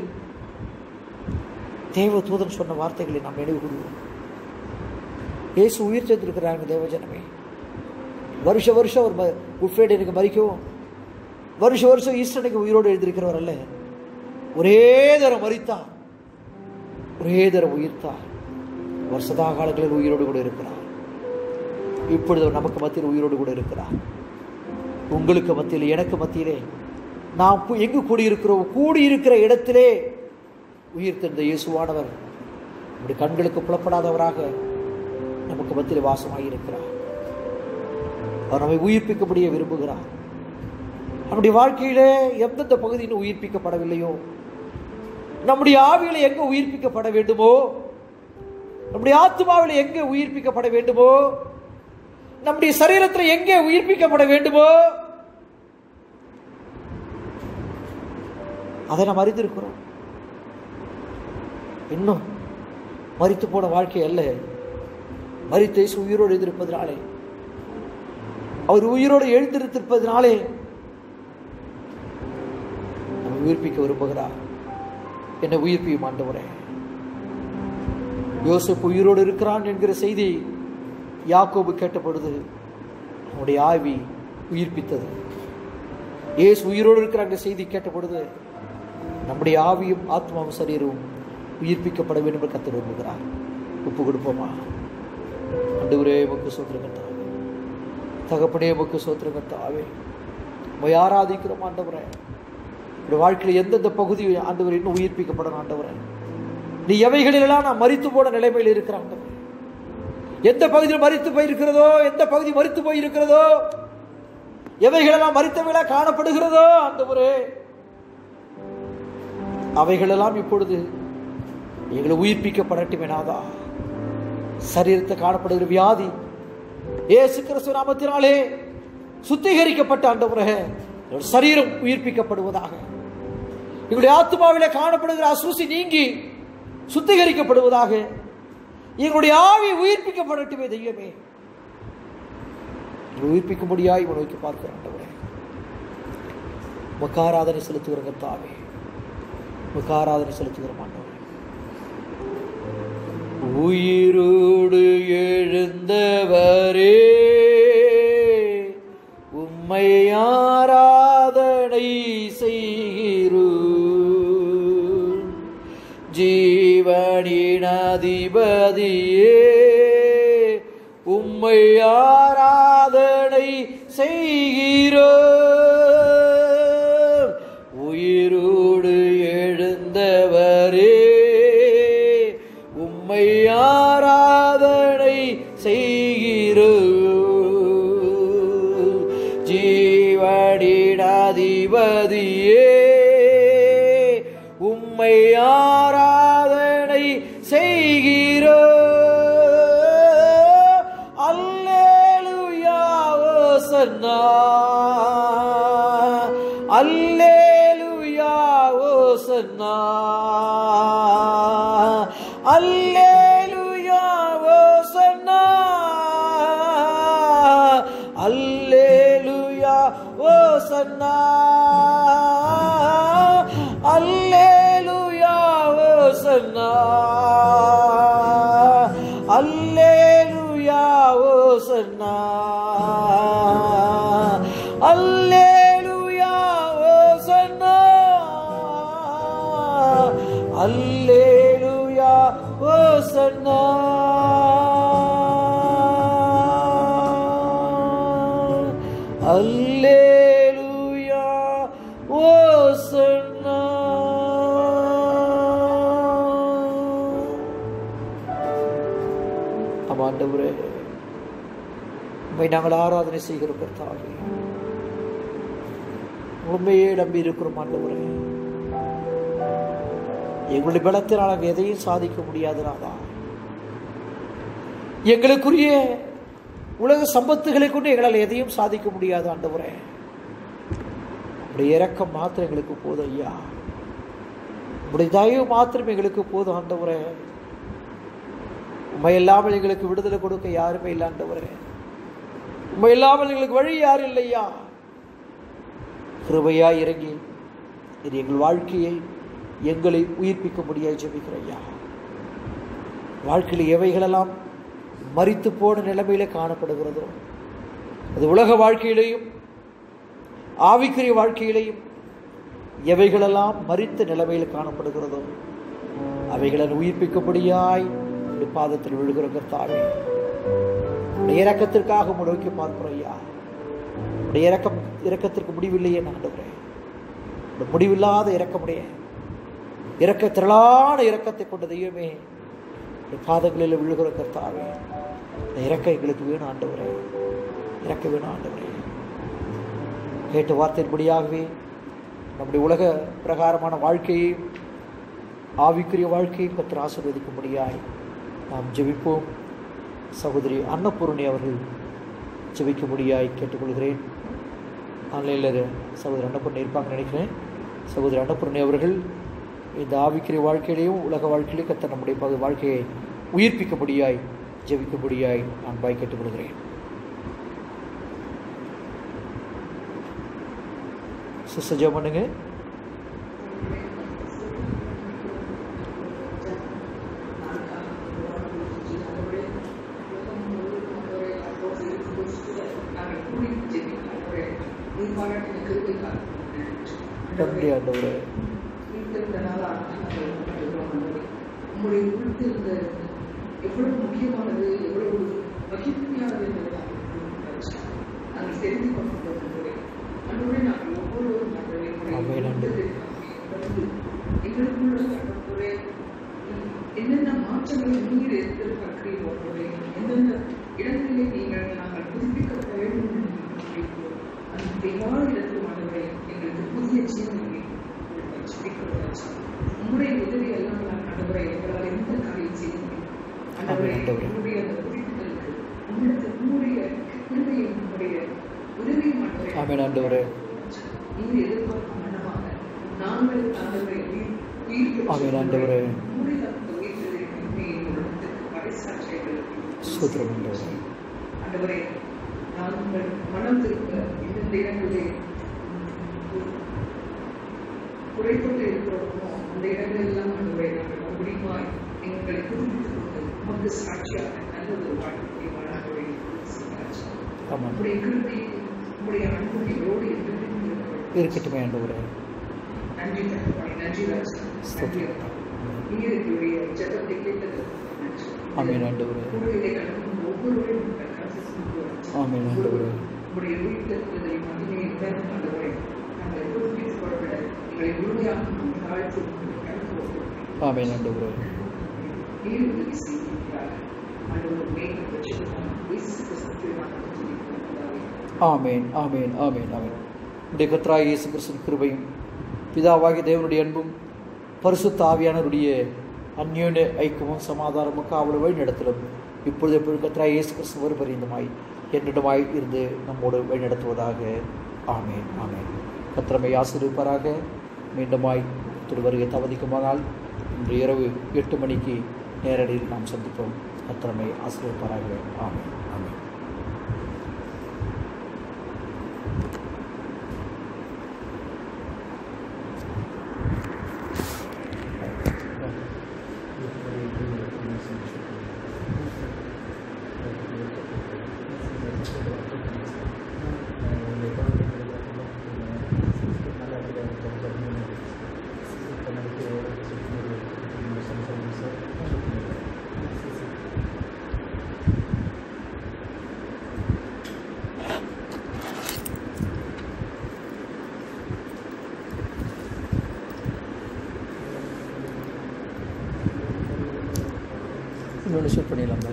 தேவ தூதன் சொன்ன வார்த்தைகளை நாம் நினைவு கூறுவோம் இயேசு உயிர் சேர்ந்திருக்கிறாங்க தேவஜனமே வருஷ வருஷம் அவர் குட் ஃப்ரைடே எனக்கு மறிக்கவும் வருஷ வருஷம் ஈஸ்டனுக்கு உயிரோடு எழுந்திருக்கிறவர் அல்ல ஒரே தரம் மறித்தார் ஒரே தரம் உயிர்த்தார் அவர் சதா காலங்களில் உயிரோடு கூட இருக்கிறார் இப்பொழுது அவர் நமக்கு மத்தியில் உயிரோடு கூட இருக்கிறார் உங்களுக்கு மத்தியில் எனக்கு மத்தியிலே நாம் கு- எங்கு கூடியிருக்கிறோம் கூடியிருக்கிற இடத்திலே உயிர் தந்த இயேசுவானவர் நம்முடைய கண்களுக்கு புலப்படாதவராக நமக்கு மத்தியில் வாசமாகி இருக்கிறார் அவர் நம்மை உயிர்ப்பிக்கப்படியே விரும்புகிறார் நம்முடைய வாழ்க்கையிலே எந்தெந்த பகுதியில் உயிர்ப்பிக்கப்படவில்லையோ நம்முடைய ஆவியில எங்க உயிர்ப்பிக்கப்பட வேண்டுமோ நம்முடைய ஆத்மாவில் எங்கே உயிர்ப்பிக்கப்பட வேண்டுமோ நம்முடைய சரீரத்தில் எங்கே உயிர்ப்பிக்கப்பட வேண்டுமோ அதை நாம் அறிந்திருக்கிறோம் இன்னும் மரித்து போன வாழ்க்கை அல்ல மரித்த இயேசு உயிரோடு எழுந்திருப்பதனாலே அவர் உயிரோடு எழுந்திருத்திருப்பதனாலே நம்மை உயிர்ப்பிக்க விரும்புகிறார் என்னை உயிர்ப்பியும் ஆண்டவரே யோசப் உயிரோடு இருக்கிறான் என்கிற செய்தி யாக்கோபு கேட்ட பொழுது அவனுடைய ஆவி உயிர்ப்பித்தது இயேசு உயிரோடு இருக்கிற என்ற செய்தி கேட்ட பொழுது நம்முடைய ஆவியும் ஆத்மாவும் சரீரமும் உயிர்ப்பிக்கப்பட வேண்டும் என்று கத்து விரும்புகிறார் ஒப்பு கொடுப்போமா ஆண்டவரே முக்கு சோத்திரங்கத்தாவே தகப்பனே முக்கு சோத்திரங்கத்தாவே உம்மை ஆராதிக்கிறோம் ஆண்டவரே என்னுடைய வாழ்க்கையில் எந்தெந்த பகுதி ஆண்டவர் இன்னும் உயிர்ப்பிக்கப்படணும் ஆண்டவரே நீ எவைகளிலெல்லாம் நான் மரித்து போன நிலைமையில் இருக்கிற ஆண்டவரே எந்த பகுதியில் மரித்து போயிருக்கிறதோ எந்த பகுதி மரித்து போயிருக்கிறதோ எவைகளெல்லாம் மரித்தவைகளா காணப்படுகிறதோ ஆண்டவரே அவைகளெல்லாம் இப்பொழுது எங்களை உயிர்ப்பிக்கப்படட்டுமே நாதா சரீரத்தை காணப்படுகிற வியாதி இயேசு கிறிஸ்து நாமத்தினாலே சுத்திகரிக்கப்பட்ட ஆண்டவரே எங்களுடைய சரீரம் உயிர்ப்பிக்கப்படுவதாக எங்களுடைய ஆத்மாவிலே காணப்படுகிற அசூசி நீங்கி சுத்திகரிக்கப்படுவதாக எங்களுடைய ஆவி உயிர்ப்பிக்கப்படட்டுமே தெய்வமே எங்களை உயிர்ப்பிக்கும்படியாய் இவன் நோக்கி பார்க்கிறோம் ஆண்டவரே உமக்கு ஆராதனை செலுத்துகிற கர்த்தாவே உமக்கு ஆராதனை செலுத்துகிற ஆண்டவரே உயிரோடு எழுந்தவரே உம்மை ஆராதனை செய்கிறோ ஜீவனின் அதிபதியே உம்மை ஆராதனை செய்கிறோ உயிரோடு எழுந்தவரே உம்மை ஆராதனை செய்கிறோ ஜீவடிடாதிபதியே உம்மை ஆராதனை செய்கிறோ அல்லேலுயா ஓசன்னா அல்லேலுயா ஓசன்னா அல்லேலுயா ஓசன்னா அல்லேலுயா ஓசன்னா அல்லேலுயா ஓசன்னா அல்லேலுயா ஓசன்னா அல்லேலுயா ஓசன்னா அல்லேலுயா ஓசன்னா அல்லேலுயா ஓசன்னா ஆமா ஆண்டவரே உண்மை நாங்கள் ஆராதனை செய்கிறோம் கர்த்தாவே உண்மையே நம்பி இருக்கிறோம் ஆண்டவரே எங்களுடைய பலத்தினால் நாங்கள் எதையும் சாதிக்க முடியாது நாதா எங்களுக்குரிய உலக சம்பத்துகளை கொண்டு எங்களால் எதையும் சாதிக்க முடியாது ஆண்டவரே உடைய இரக்கம் மாத்திரம் எங்களுக்கு போதும் ஐயா உடைய தயவு மாத்திரம் எங்களுக்கு போதும் ஆண்டவரே உண்மை இல்லாமல் எங்களுக்கு விடுதலை கொடுக்க யாருமே இல்லை ஆண்டவரே உண்மை இல்லாமல் எங்களுக்கு வழி யாரும் இல்லையா கிருபையா இறங்கி இது எங்கள் வாழ்க்கையை எங்களை உயிர்ப்பிக்க முடியாது ஜெபிக்கிற ஐயா வாழ்க்கையில் எவைகளெல்லாம் மறித்து போன நிலைமையில காணப்படுகிறதோ அது உலக வாழ்க்கையிலேயும் ஆவிக்குரிய வாழ்க்கையிலேயும் எவைகளெல்லாம் மறித்த நிலைமையில் காணப்படுகிறதோ அவைகளை உயிர்ப்பிக்கும்படியாய் உடைய பாதத்தில் விழுகிற கர்த்தாவே உடைய இரக்கத்திற்காக முன்னோக்கி பார்க்கிறோம் ஐயா உடைய இரக்கம் இரக்கத்திற்கு முடிவில்லையே ஆண்டவரே உடைய முடிவில்லாத இரக்கமுடைய இரக்க திரளான இரக்கத்தை கொண்ட தெய்வமே உடைய பாதங்களில் விழுகிற கர்த்தாவே இந்த இறக்க எங்களுக்கு வேணும் ஆண்டவரே இறக்க வேணும் ஆண்டவரே கேட்ட வார்த்தையின்படியாகவே நம்முடைய உலக பிரகாரமான வாழ்க்கையையும் ஆவிக்குரிய வாழ்க்கையும் கத்திர ஆசீர்வதிக்கும்படியாய் நாம் ஜெபிப்போம் சகோதரி அன்னபூர்ணி அவர்கள் ஜெபிக்கும்படியாய் கேட்டுக்கொள்கிறேன் ஆன்லைனில் சகோதரி அன்னபூர்ணி இருப்பாங்கன்னு நினைக்கிறேன் சகோதரி அன்னபூர்ணி அவர்கள் இந்த ஆவிக்குரிய வாழ்க்கையிலையும் உலக வாழ்க்கையிலையும் கத்த நம்முடைய பகு வாழ்க்கையை உயிர்ப்பிக்கும்படியாய் ஜெபிக்கும்படியாய் நான் பாய் கேட்டுக்கொள்கிறேன் சிஸ்டர் ஜெபம் பண்ணுங்க நன்றி ஆண்டவரே உங்களுடைய உள்ளத்தில் இருந்த எவ்வளவு முக்கியமானது எவ்வளவு மகிழ்ச்சியானது என்பதை நாங்கள் தெரிந்து கொண்டிருக்கிறோம் அன்றுடைய நாங்கள் ஒவ்வொருவரும் ஆண்டவரே, உங்களுடைய ஆமென் ஆண்டவரே. உள்ளத்தை எங்களுக்குள்ள ஆண்டவரே, என்னென்ன மாற்றங்களை நீர் எதிர்பார்க்கிறீர்கள் ஆண்டவரே, எந்தெந்த இடங்களிலே நீங்கள் நாங்கள் புதுப்பிக்கப்பட வேண்டும் என்று நாங்கள் கேட்கிறோம். அந்த எல்லா இடத்திலும் ஆண்டவரே, எங்களுக்கு புதிய ஜீவனை கொடுங்கள். ஜெபிக்கிறோம் ராஜா. உம்முடைய உதவி எல்லாம் ஆண்டவரை எங்களால் எந்த காரியம் செய்ய முடியும் ஆண்டவரே ஆமென், ஆண்டவரே. உம்முடைய அந்த குறிப்புகளுக்கு உம்முடைய உம்முடைய கிருபையும் உம்முடைய உதவியும் ஆண்டவரே ஆமென், ஆண்டவரே. நீர் எதிர்பார்க்கும் மனமாக நாங்கள் ஆண்டவரை உயிர் உயிர் பெற்று ஆமென், ஆண்டவரே. உம்முடைய அந்த உயிர்த்தெழுதலின் மகிமையை உலகத்துக்கு பறைசாற்றியவர்கள் ஸ்தோத்திரம் ஆண்டவரே. ஆண்டவரே நாங்கள் மனம் திரும்ப எந்தெந்த இடங்களிலே குறைப்பட்டு இருக்கிறோமோ அந்த இடங்கள் எல்லாம் ஆண்டவரே நாங்கள் மறுபடியும் எங்களை புதுப்பித்துக் கொண்டு உமக்கு சாட்சியாக நல்ல ஒரு வாழ்க்கையை வாழாகவே ஆமாம் உங்களுடைய கிருபையை உங்களுடைய அன்பு எங்களோடு என்றென்றும் இருக்கிறது. இருக்கட்டுமே ஆண்டவரே நன்றி தகப்பனே நன்றி ராஜா நன்றி அப்பா நீர் எங்களுடைய ஜெபத்தை கேட்டது நன்றி ஆமென் ஆண்டவரே கூடையிலே கடக்கும் ஒவ்வொருவரையும் உங்கள் கரத்தில் கொண்டு வரட்டும். ஆமென் ஆண்டவரே உங்களுடைய உயிர்த்தெழுதலை மகிமையை உணர்ந்து ஆண்டவரே நாங்கள் புதுப்பித்துக் கொள்ளப்பட எங்களை முழுமையாக நாம் தாழ்த்தி உங்களுடைய கருத்து ஒப்புக்கொடுக்கிறோம். ஆமென் ஆண்டவரே நீர் உதவி செய்திருக்கிறார் ஆண்டவர் மேலும் வச்சிருக்காங்க இயேசு கிறிஸ்துவின் நாமத்தில் ஜெபிக்கிறோம் பிதாவே. ஆமேன் ஆமேன் ஆமேன் ஆமேன் உடைய கத்ராய் இயேசு கிறிஸ்துவின் கிருபையும் பிதாவாகிய தேவனுடைய அன்பும் பரிசுத்த ஆவியானவருடைய அந்யோன்ய ஐக்கியமும் சமாதானமும் காவல் வழி நடத்தலும் இப்பொழுது எப்பொழுது கத்ராய் இயேசு கிறிஸ்து ஒரு பரியந்தமாய் என்னிடமாய் இருந்து நம்மோடு வழி நடத்துவதாக ஆமேன் ஆமேன் கத்திரமை ஆசிரியப்பாராக மீண்டுமாய் திரு வருகை தவதிக்குமானால் இன்று இரவு எட்டு மணிக்கு நேரடியில் நாம் சந்திப்போம் கத்திரமை ஆசிரியப்பாராக ஆமேன் ஆமேன் இன்னொன்று ஷூட் பண்ணிடலாம்ல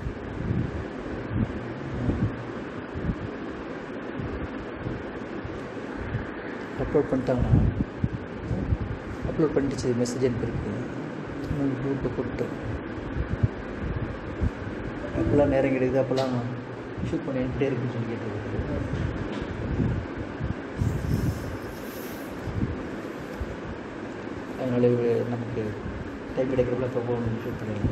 அப்லோட் பண்ணிட்டாங்கன்னா அப்லோட் பண்ணிட்டு மெசேஜ் அனுப்பியிருக்கு இன்னொரு குரூப்பை போட்டு எப்போல்லாம் நேரம் கிடைக்குது அப்போல்லாம் ஷூட் பண்ணிட்டே இருக்குன்னு சொல்லி கேட்டிருக்கு அதனால இவரு நமக்கு டைம் கிடைக்கிறப்பல இப்போ போகணும் ஷூட் பண்ணிடலாம்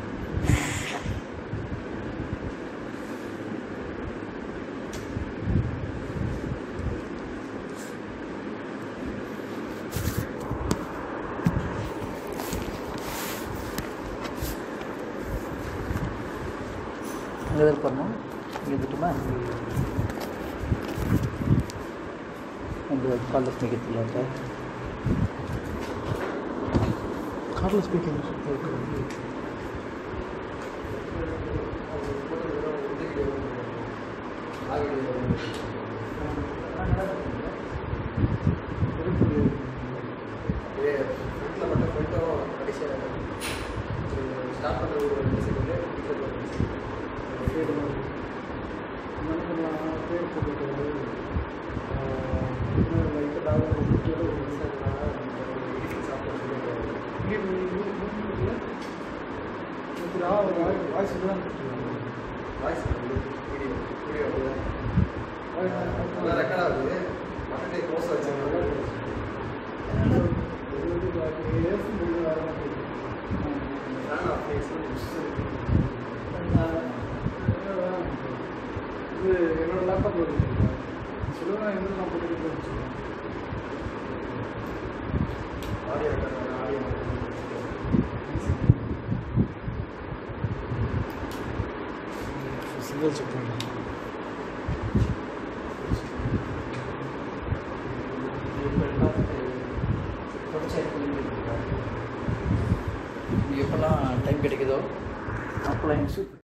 அங்கே தான் பண்ணோம் இங்கே இருந்துட்டுமா உங்கள் காலில் ஸ்பீக்கர் இல்லாட்ட காலில் ஸ்பீக்கர் இது என்னோட லேப்டாப் சொல்லுவேன் எந்த நான் போட்டுக்கிட்டு வச்சுருக்கேன் சிங்கிள் செக் பண்ணலாம் எப்போல்லாம் டைம் கிடைக்குதோ அப்போல்லாம் ஷூட்